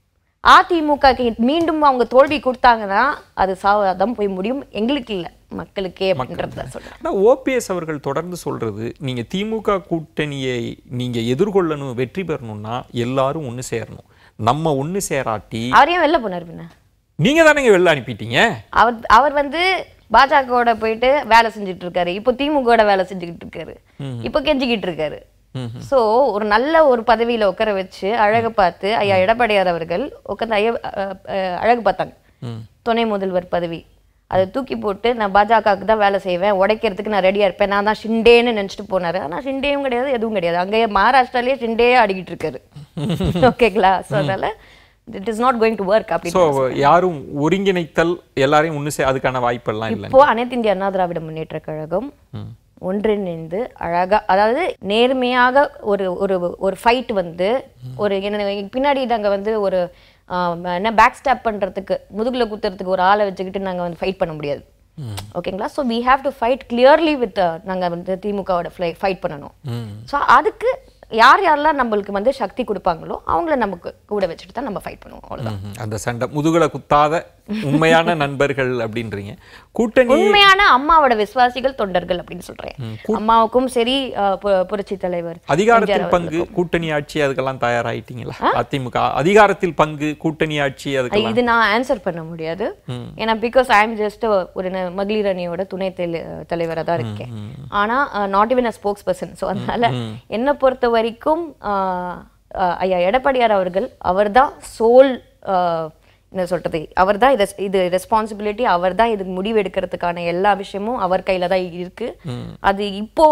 அதிமுகக்கு மீண்டும் அவங்க தோல்வி கொடுத்தாங்கன்னா அது சாவதான் போய் முடியும் எங்களுக்கு இல்ல மக்களுக்கே அப்படின்றத சொல்றேன் ஆனா ஓபிஎஸ் அவர்கள் தொடர்ந்து சொல்றது நீங்க திமுக கூட்டணியை நீங்க எதிர்கொள்ளணும் வெற்றி பெறணும்னா எல்லாரும் ஒண்ணு சேரணும் நம்ம ஒண்ணு சேராட்டி அவர் ஏன் வெளில போனார் பின்ன நீங்க தானேங்க வெளில அனுப்பிட்டீங்க அவர் அவர் வந்து பாஜகவோட போயிட்டு வேலை செஞ்சுட்டு இருக்காரு இப்போ திமுகவோட வேலை செஞ்சுக்கிட்டு இருக்காரு இப்போ கெஞ்சிக்கிட்டு இருக்காரு சோ ஒரு நல்ல ஒரு பதவியில உட்கார வச்சு அழகு பார்த்து ஐயா எடப்பாடியார் அவர்கள் உட்காந்து ஐயா அஹ், அஹ், அழகு பார்த்தாங்க துணை முதல்வர் பதவி அதை தூக்கி போட்டு நான் பாஜகவுக்கு தான் வேலை செய்வேன் உடைக்கிறதுக்கு நான் ரெடியா இருப்பேன் நான் தான் ஷிண்டேன்னு நினைச்சிட்டு போனாரு ஆனா ஷிண்டேயும் கிடையாது எதுவும் கிடையாது அங்கேயே மகாராஷ்டிராலேயே ஷிண்டே ஆடிக்கிட்டு இருக்காரு ஓகேங்களா ஸோ அதனால it is not going to work அப்படி ஸோ யாரும் ஒருங்கிணைத்தல் எல்லாரையும் ஒன்று சே அதுக்கான வாய்ப்பெல்லாம் இல்லை இப்போ அனைத்து இந்திய அண்ணா திராவிட முன்னேற்ற கழகம் ஒன்றிணைந்து அழகா அதாவது நேர்மையாக ஒரு ஒரு ஒரு ஃபைட் வந்து ஒரு என்ன பின்னாடி நாங்க வந்து ஒரு ஆம், என்ன பேக் ஸ்டாப் பண்றதுக்கு முதுகுல குத்துறதுக்கு ஒரு ஆளை வச்சுக்கிட்டு நாங்க வந்து ஃபைட் பண்ண முடியாது ஓகேங்களா so we have to fight clearly with நாங்க வந்து திமுகவோட ஃபைட் பண்ணணும் ஸோ அதுக்கு யார் யாரெல்லாம் நம்மளுக்கு வந்து சக்தி கொடுப்பாங்களோ அவங்கள நமக்கு கூட வச்சுட்டு தான் நம்ம ஃபைட் பண்ணுவோம் அவ்வளவுதான் ம்ஹும். அந்த சண்டை முதுகுல குத்தாத உண்மையான நண்பர்கள் அப்படின்றீங்க கூட்டணி உண்மையான அம்மாவோட விசுவாசிகள் தொண்டர்கள் அப்படின்னு சொல்றேன் அம்மாவுக்கும் சரி அஹ், பு- புரட்சி தலைவர் அதிகாரத்தில் பங்கு கூட்டணி ஆட்சி அதுக்கெல்லாம் தயாராயிட்டீங்களா அதிமுக அதிகாரத்தில் பங்கு கூட்டணி ஆட்சி அதுக்கெல்லாம் இது நான் ஆன்சர் பண்ண முடியாது ஏன்னா பிகாஸ் ஐ எம் ஜஸ்ட் ஒரு ந- மகளிர் அணியோட துணை தலைவராக தான் இருக்கேன் ஆனா not even a spokesperson so அதனால என்னை பொறுத்த வரைக்கும் அஹ், அஹ், ஐயா எடப்பாடியார் அவர்கள் அவர்தான் சோல் என்ன சொல்றது அவர்தான் இதை இது ரெஸ்பான்சிபிலிட்டி அவர் தான் இதுக்கு முடிவு எடுக்கிறதுக்கான எல்லா விஷயமும் அவர் கையில தான் இருக்கு அது இப்போ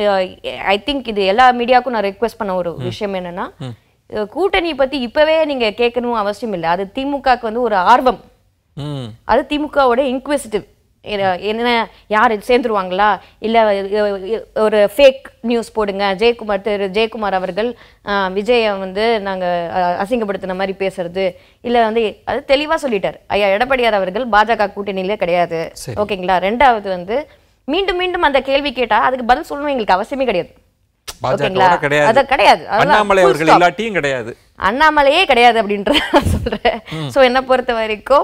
ஐ திங்க் இது எல்லா மீடியாவுக்கும் நான் ரெக்வெஸ்ட் பண்ண ஒரு விஷயம் என்னன்னா அஹ், கூட்டணி பத்தி இப்பவே நீங்க கேட்கணும் அவசியம் இல்லை அது திமுகக்கு வந்து ஒரு ஆர்வம் ம் அது திமுகவோட இன்க்விசிட்டிவ் என்ன யார் சேர்ந்துருவாங்களா இல்லை ஒரு ஃபேக் நியூஸ் போடுங்க ஜெயக்குமார் திரு ஜெயக்குமார் அவர்கள் அஹ், விஜயை வந்து நாங்கள் அசிங்கப்படுத்தின மாதிரி பேசுறது இல்லை வந்து அது தெளிவாக சொல்லிட்டார் ஐயா எடப்பாடியார் அவர்கள் பாஜக கூட்டணியிலே கிடையாது சரி. ஓகேங்களா ரெண்டாவது வந்து மீண்டும் மீண்டும் அந்த கேள்வி கேட்டா அதுக்கு பதில் சொல்லணும் எங்களுக்கு அவசியமே கிடையாது ஓகேங்களா பாஜக கிடையாது அது கிடையாது அதுதான் அண்ணாமலை full அவர்கள் stop. இல்லாட்டியும் கிடையாது அண்ணாமலையே கிடையாது அப்படின்ற நான் சொல்றேன் சோ என்ன பொறுத்த வரைக்கும்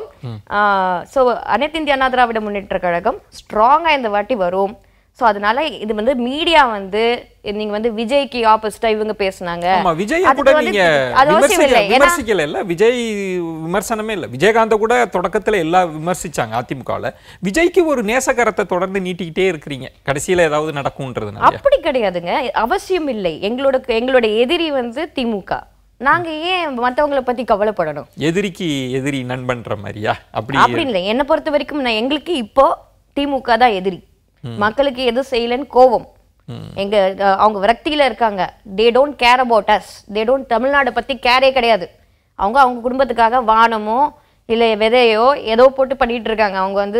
சோ அனைத்து இந்திய அண்ணா திராவிட முன்னேற்ற கழகம் ஸ்ட்ராங்கா இந்த வாட்டி வரும் சோ அதனால இது வந்து மீடியா வந்து நீங்க வந்து விஜய்க்கு ஆப்போசிட்டா இவங்க பேசுனாங்க ஆமா விஜய் அதுக்கு கூட வந்து நீங்க அது அவசியம் விமர்சிக்க இல்லை ஏன்னா விமர்சிக்கல இல்ல விஜய் விமர்சனமே இல்ல விஜயகாந்த கூட தொடக்கத்துல எல்லாம் விமர்சிச்சாங்க அதிமுகவுல விஜய்க்கு ஒரு நேசகரத்தை தொடர்ந்து நீட்டிக்கிட்டே இருக்கிறீங்க கடைசியில ஏதாவது நடக்கும்ன்றதுனால அப்படி கிடையாதுங்க அவசியம் இல்லை எங்களோட எங்களோட எதிரி வந்து திமுக நாங்க ஏன் மத்தவங்கள பத்தி கவலைப்படணும் எதிரிக்கு எதிரி நண்பன்ற மாதிரியா அப்படி அப்படி இல்லை என்னை பொறுத்த வரைக்கும் நான் எங்களுக்கு இப்போ திமுக தான் எதிரி மக்களுக்கு எதுவும் செய்யலைன்னு கோவம் எங்க அஹ், அவங்க விரக்தியில இருக்காங்க they don't care about us they don't Tamil Nadu பத்தி கேரே கிடையாது அவங்க அவங்க குடும்பத்துக்காக வானமோ இல்லை விதையோ ஏதோ போட்டு பண்ணிட்டு இருக்காங்க அவங்க வந்து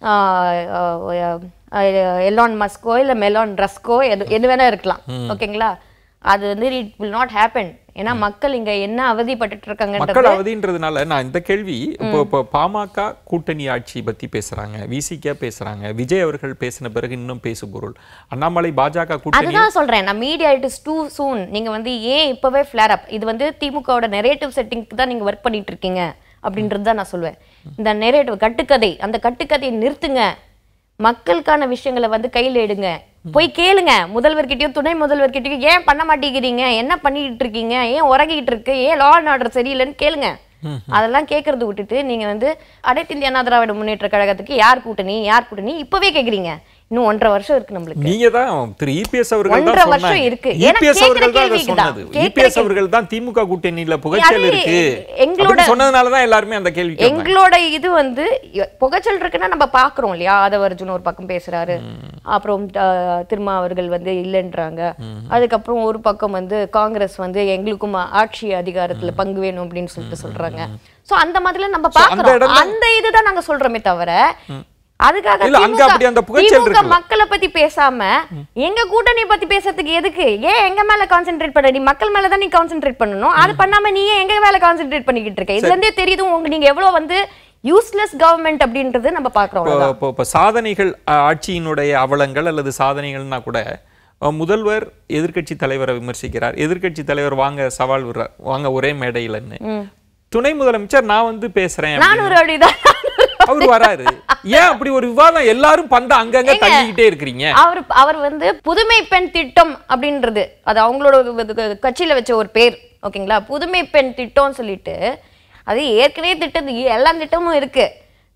எலான் மஸ்கோ இல்லை மெலான் ரஸ்கோ எது எது வேணா இருக்கலாம் ஓகேங்களா அது வந்து இட் வில் நாட் ஹேப்பன் ஏன்னா மக்கள் இங்க என்ன அவதிப்பட்டுட்டு இருக்காங்கன்றது மக்கள் அவதின்றதுனால நான் இந்த கேள்வி இப்போ இப்போ பாமக கூட்டணி ஆட்சி பத்தி பேசுறாங்க விசிக பேசுறாங்க விஜய் அவர்கள் பேசின பிறகு இன்னும் பேசு பொருள் அண்ணாமலை பாஜக கூட்டணி அதுதான் சொல்றேன் நான் media it is too soon நீங்க வந்து ஏன் இப்பவே ஃபிளேர் அப் இது வந்து திமுகவோட நெரேட்டிவ் செட்டிங்க்கு தான் நீங்க ஒர்க் பண்ணிட்டு இருக்கீங்க அப்படின்றது தான் நான் சொல்லுவேன் இந்த நெரேட்டிவ் கட்டுக்கதை அந்த கட்டுக்கதையை நிறுத்துங்க மக்களுக்கான விஷயங்களை வந்து கையில எடுங்க போய் கேளுங்க முதல்வர்கிட்டயும் துணை முதல்வர்கிட்டயும் ஏன் பண்ண மாட்டேங்கிறீங்க என்ன பண்ணிட்டு இருக்கீங்க ஏன் உறங்கிட்டு இருக்கு ஏன் லா அண்ட் ஆர்டர் சரியில்லைன்னு கேளுங்க அதெல்லாம் கேட்கறது விட்டுட்டு நீங்க வந்து அனைத்து இந்திய அண்ணா திராவிட முன்னேற்ற கழகத்துக்கு யார் கூட்டணி யார் கூட்டணி இப்பவே கேக்குறீங்க இன்னும் ஒன்றரை வருஷம் இருக்கு நம்மளுக்கு நீங்க தான் திரு இபிஎஸ் அவர்கள் ஒன்றரை தான் வருஷம் சொன்னாங்க இருக்கு. ஏன்னா இபிஎஸ் கேக்குற அவர்கள் தான் அதை கேள்விக்கு தான். சொன்னது கேக்குற இபிஎஸ் கேள்வி. அவர்கள் தான் திமுக கூட்டணியில புகைச்சல் அது இருக்கு எங்களோட- அப்படின்னு சொன்னதுனால தான் எல்லாருமே அந்த கேள்வி கேட்டாங்க எங்களோட இது வந்து எ- புகைச்சல் இருக்குன்னா நம்ம பாக்குறோம் இல்லையா ஆதவர்ஜுன் ஒரு பக்கம் பேசுறாரு அப்புறம் த- திருமா அவர்கள் வந்து இல்லைன்றாங்க அதுக்கப்புறம் ஒரு பக்கம் வந்து காங்கிரஸ் வந்து எங்களுக்கும் ஆட்சி அதிகாரத்துல பங்கு வேணும் அப்படின்னு சொல்லிட்டு சொல்றாங்க சோ அந்த மாதிரில நம்ம அந்த பாக்குறோம் இடம்ல- அந்த இதுதான் நாங்க சொல்றோமே தவிர அதுக்காக இல்ல, அங்க திமுக அப்படி அந்த புகைச்சல் திமுக இருக்குல்ல. மக்களை பத்தி பேசாம எங்க கூட்டணி பத்தி பேசுறதுக்கு எதுக்கு ஏன் எங்க மேல கான்சென்ட்ரேட் பண்ண நீ மக்கள் மேல தான் நீ கான்சென்ட்ரேட் பண்ணணும் அது பண்ணாம நீ ஏன் எங்க மேல கான்சென்ட்ரேட் பண்ணிக்கிட்டு இருக்க இதுல இருந்தே தெரியுது உங்க நீங்க எவ்வளவு வந்து யூஸ்லெஸ் கவர்மெண்ட் அப்படின்றது நம்ம பாக்குறோம் இப்போ அவ்வளவுதான். இப்போ- இப்போ சாதனைகள் அஹ், ஆட்சியினுடைய அவலங்கள் அல்லது சாதனைகள்னா கூட அஹ், முதல்வர் எதிர்க்கட்சி தலைவரை விமர்சிக்கிறார் எதிர்க்கட்சி தலைவர் வாங்க சவால் விடுறார் வாங்க ஒரே மேடையிலன்னு துணை முதலமைச்சர் நான் வந்து பேசுறேன் அப்படின்னு. நானூறு அடிதான் அவர் வராரு ஏன் அப்படி ஒரு விவாதம் எல்லாரும் பந்த அங்கங்க தள்ளிக்கிட்டே இருக்கிறீங்க அவர் அவர் வந்து புதுமை பெண் திட்டம் அப்படின்றது அது அவங்களோட க- க- கட்சியில வச்ச ஒரு பேர் ஓகேங்களா புதுமை பெண் திட்டம்னு சொல்லிட்டு அது ஏற்கனவே திட்டம் எல்லா திட்டமும் இருக்கு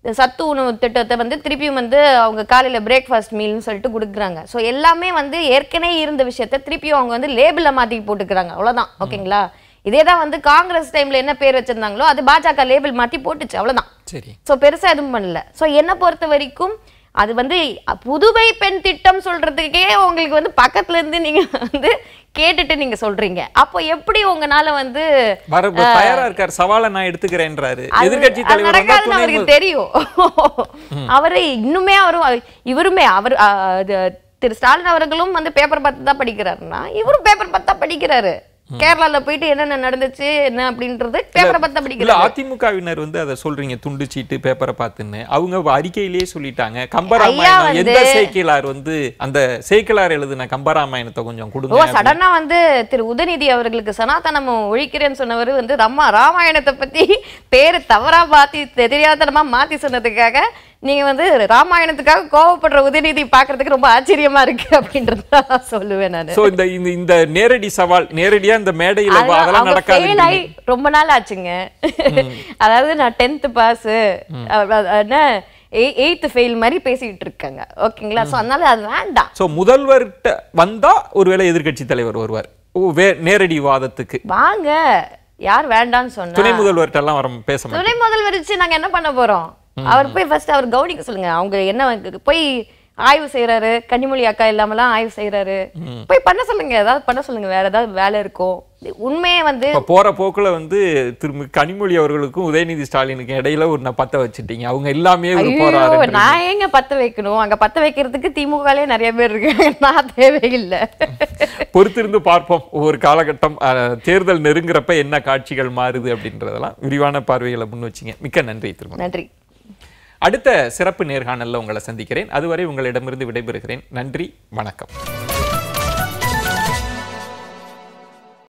இந்த சத்து உணவு திட்டத்தை வந்து திருப்பியும் வந்து அவங்க காலையில பிரேக்ஃபாஸ்ட் மீல்னு சொல்லிட்டு கொடுக்குறாங்க ஸோ எல்லாமே வந்து ஏற்கனவே இருந்த விஷயத்த திருப்பியும் அவங்க வந்து லேபிளில் மாற்றி போட்டுக்கிறாங்க அவ்வளவுதான் ஓகேங்களா இதே தான் வந்து காங்கிரஸ் டைம்ல என்ன பேர் வச்சிருந்தாங்களோ அது பாஜக லேபிள் மாற்றி போட்டுச்சு அவ்வளவுதான் சரி ஸோ பெருசா எதுவும் பண்ணல ஸோ என்னை பொறுத்த வரைக்கும் அது வந்து அ, புதுவை பெண் திட்டம் சொல்றதுக்கே உங்களுக்கு வந்து பக்கத்துல இருந்து நீங்க வந்து கேட்டுட்டு நீங்க சொல்றீங்க அப்போ எப்படி உங்களால வந்து வர தயாரா இருக்கார் சவாலை நான் எடுத்துக்கிறேன்றாரு அது- எதிர்க்கட்சி அது தலைவர் வந்தா நடக்காதுன்னு துணை அவருக்கு மு- தெரியும் அவரு இன்னுமே அவரும் அவ- இவருமே அவர் அ, அது, திரு ஸ்டாலின் அவர்களும் வந்து பேப்பர் பார்த்து தான் படிக்கிறாருன்னா இவரும் பேப்பர் பார்த்து தான் படிக்கிறாரு கேரளால போயிட்டு என்னென்ன நடந்துச்சு என்ன அப்படின்றது பேப்பரை பார்த்து தான் இல்ல படிக்கிறாரு அதிமுகவினர் வந்து அதை சொல்றீங்க துண்டு சீட்டு பேப்பரை பார்த்துன்னு அவங்க அறிக்கையிலேயே சொல்லிட்டாங்க ஐயா கம்பராமாயணம் வந்து- எந்த சேக்கிலார் வந்து அந்த சேக்கிலார் எழுதின கம்பராமாயணத்தை கொஞ்சம் ஓ கொடுங்க சடனா வந்து திரு உதயநிதி அவர்களுக்கு சனாதனம் ஒழிக்கிறேன்னு சொன்னவர் வந்து ரம்மா ராமாயணத்தை பத்தி பேரு தவறா மாத்தி தெரியாதனமா மாத்தி சொன்னதுக்காக நீங்க வந்து ராமாயணத்துக்காக கோவப்படுற உதயநிதி பாக்குறதுக்கு ரொம்ப ஆச்சரியமா இருக்கு அப்படின்றது தான் சொல்லுவேன் நானு சோ இந்த இந்த- இந்த நேரடி சவால் நேரடியா இந்த மேடையில அதெல்லாம் அதெல்லாம் அவங்க நடக்காது fail ஆகி ரொம்ப நாள் ஆச்சுங்க அதாவது நான் டென்த் பாஸ் என்ன எயித்து ஃபெயில் மாதிரி பேசிட்டு இருக்காங்க ஓகேங்களா சோ அதனால அது வேண்டாம் சோ முதல்வர்கிட்ட வந்தா ஒருவேளை எதிர்க்கட்சி தலைவர் வருவார் ஓ, வே- நேரடி வாதத்துக்கு வாங்க யார் வேண்டாம்னு சொன்னா துணை முதல்வர்கிட்ட எல்லாம் வர பேச மாட்டோம் துணை முதல்வர் வச்சு நாங்க என்ன பண்ண போறோம் அவர் போய் ஃபர்ஸ்ட் அவர் கவனிக்க சொல்லுங்க அவங்க என்ன போய் ஆய்வு செய்யறாரு கன்னிமொழி அக்கா இல்லாமலாம் ஆய்வு செய்யறாரு போய் பண்ண சொல்லுங்க ஏதாவது பண்ண சொல்லுங்க வேற ஏதாவது வேலை இருக்கும் உண்மையே வந்து இப்ப போற போக்குல வந்து திரும்ப கனிமொழி அவர்களுக்கும் உதயநிதி ஸ்டாலினுக்கும் இடையில ஒரு நான் பத்த வச்சுட்டீங்க அவங்க எல்லாமே ஒரு ஐயோ போறாரு நான் எங்க பத்த வைக்கணும் அங்க பத்த வைக்கிறதுக்கு திமுகலயே நிறைய பேர் இருக்காங்க நான் தேவையில்லை பொறுத்திருந்து பார்ப்போம் ஒவ்வொரு காலகட்டம் அஹ், தேர்தல் நெருங்குறப்ப என்ன காட்சிகள் மாறுது அப்படின்றதெல்லாம் விரிவான பார்வைகளை முன் வச்சிங்க மிக்க நன்றி திரும்ப நன்றி அடுத்த சிறப்பு நேர்காணல்ல உங்களை சந்திக்கிறேன் அதுவரை உங்களிடமிருந்து விடைபெறுகிறேன் நன்றி வணக்கம்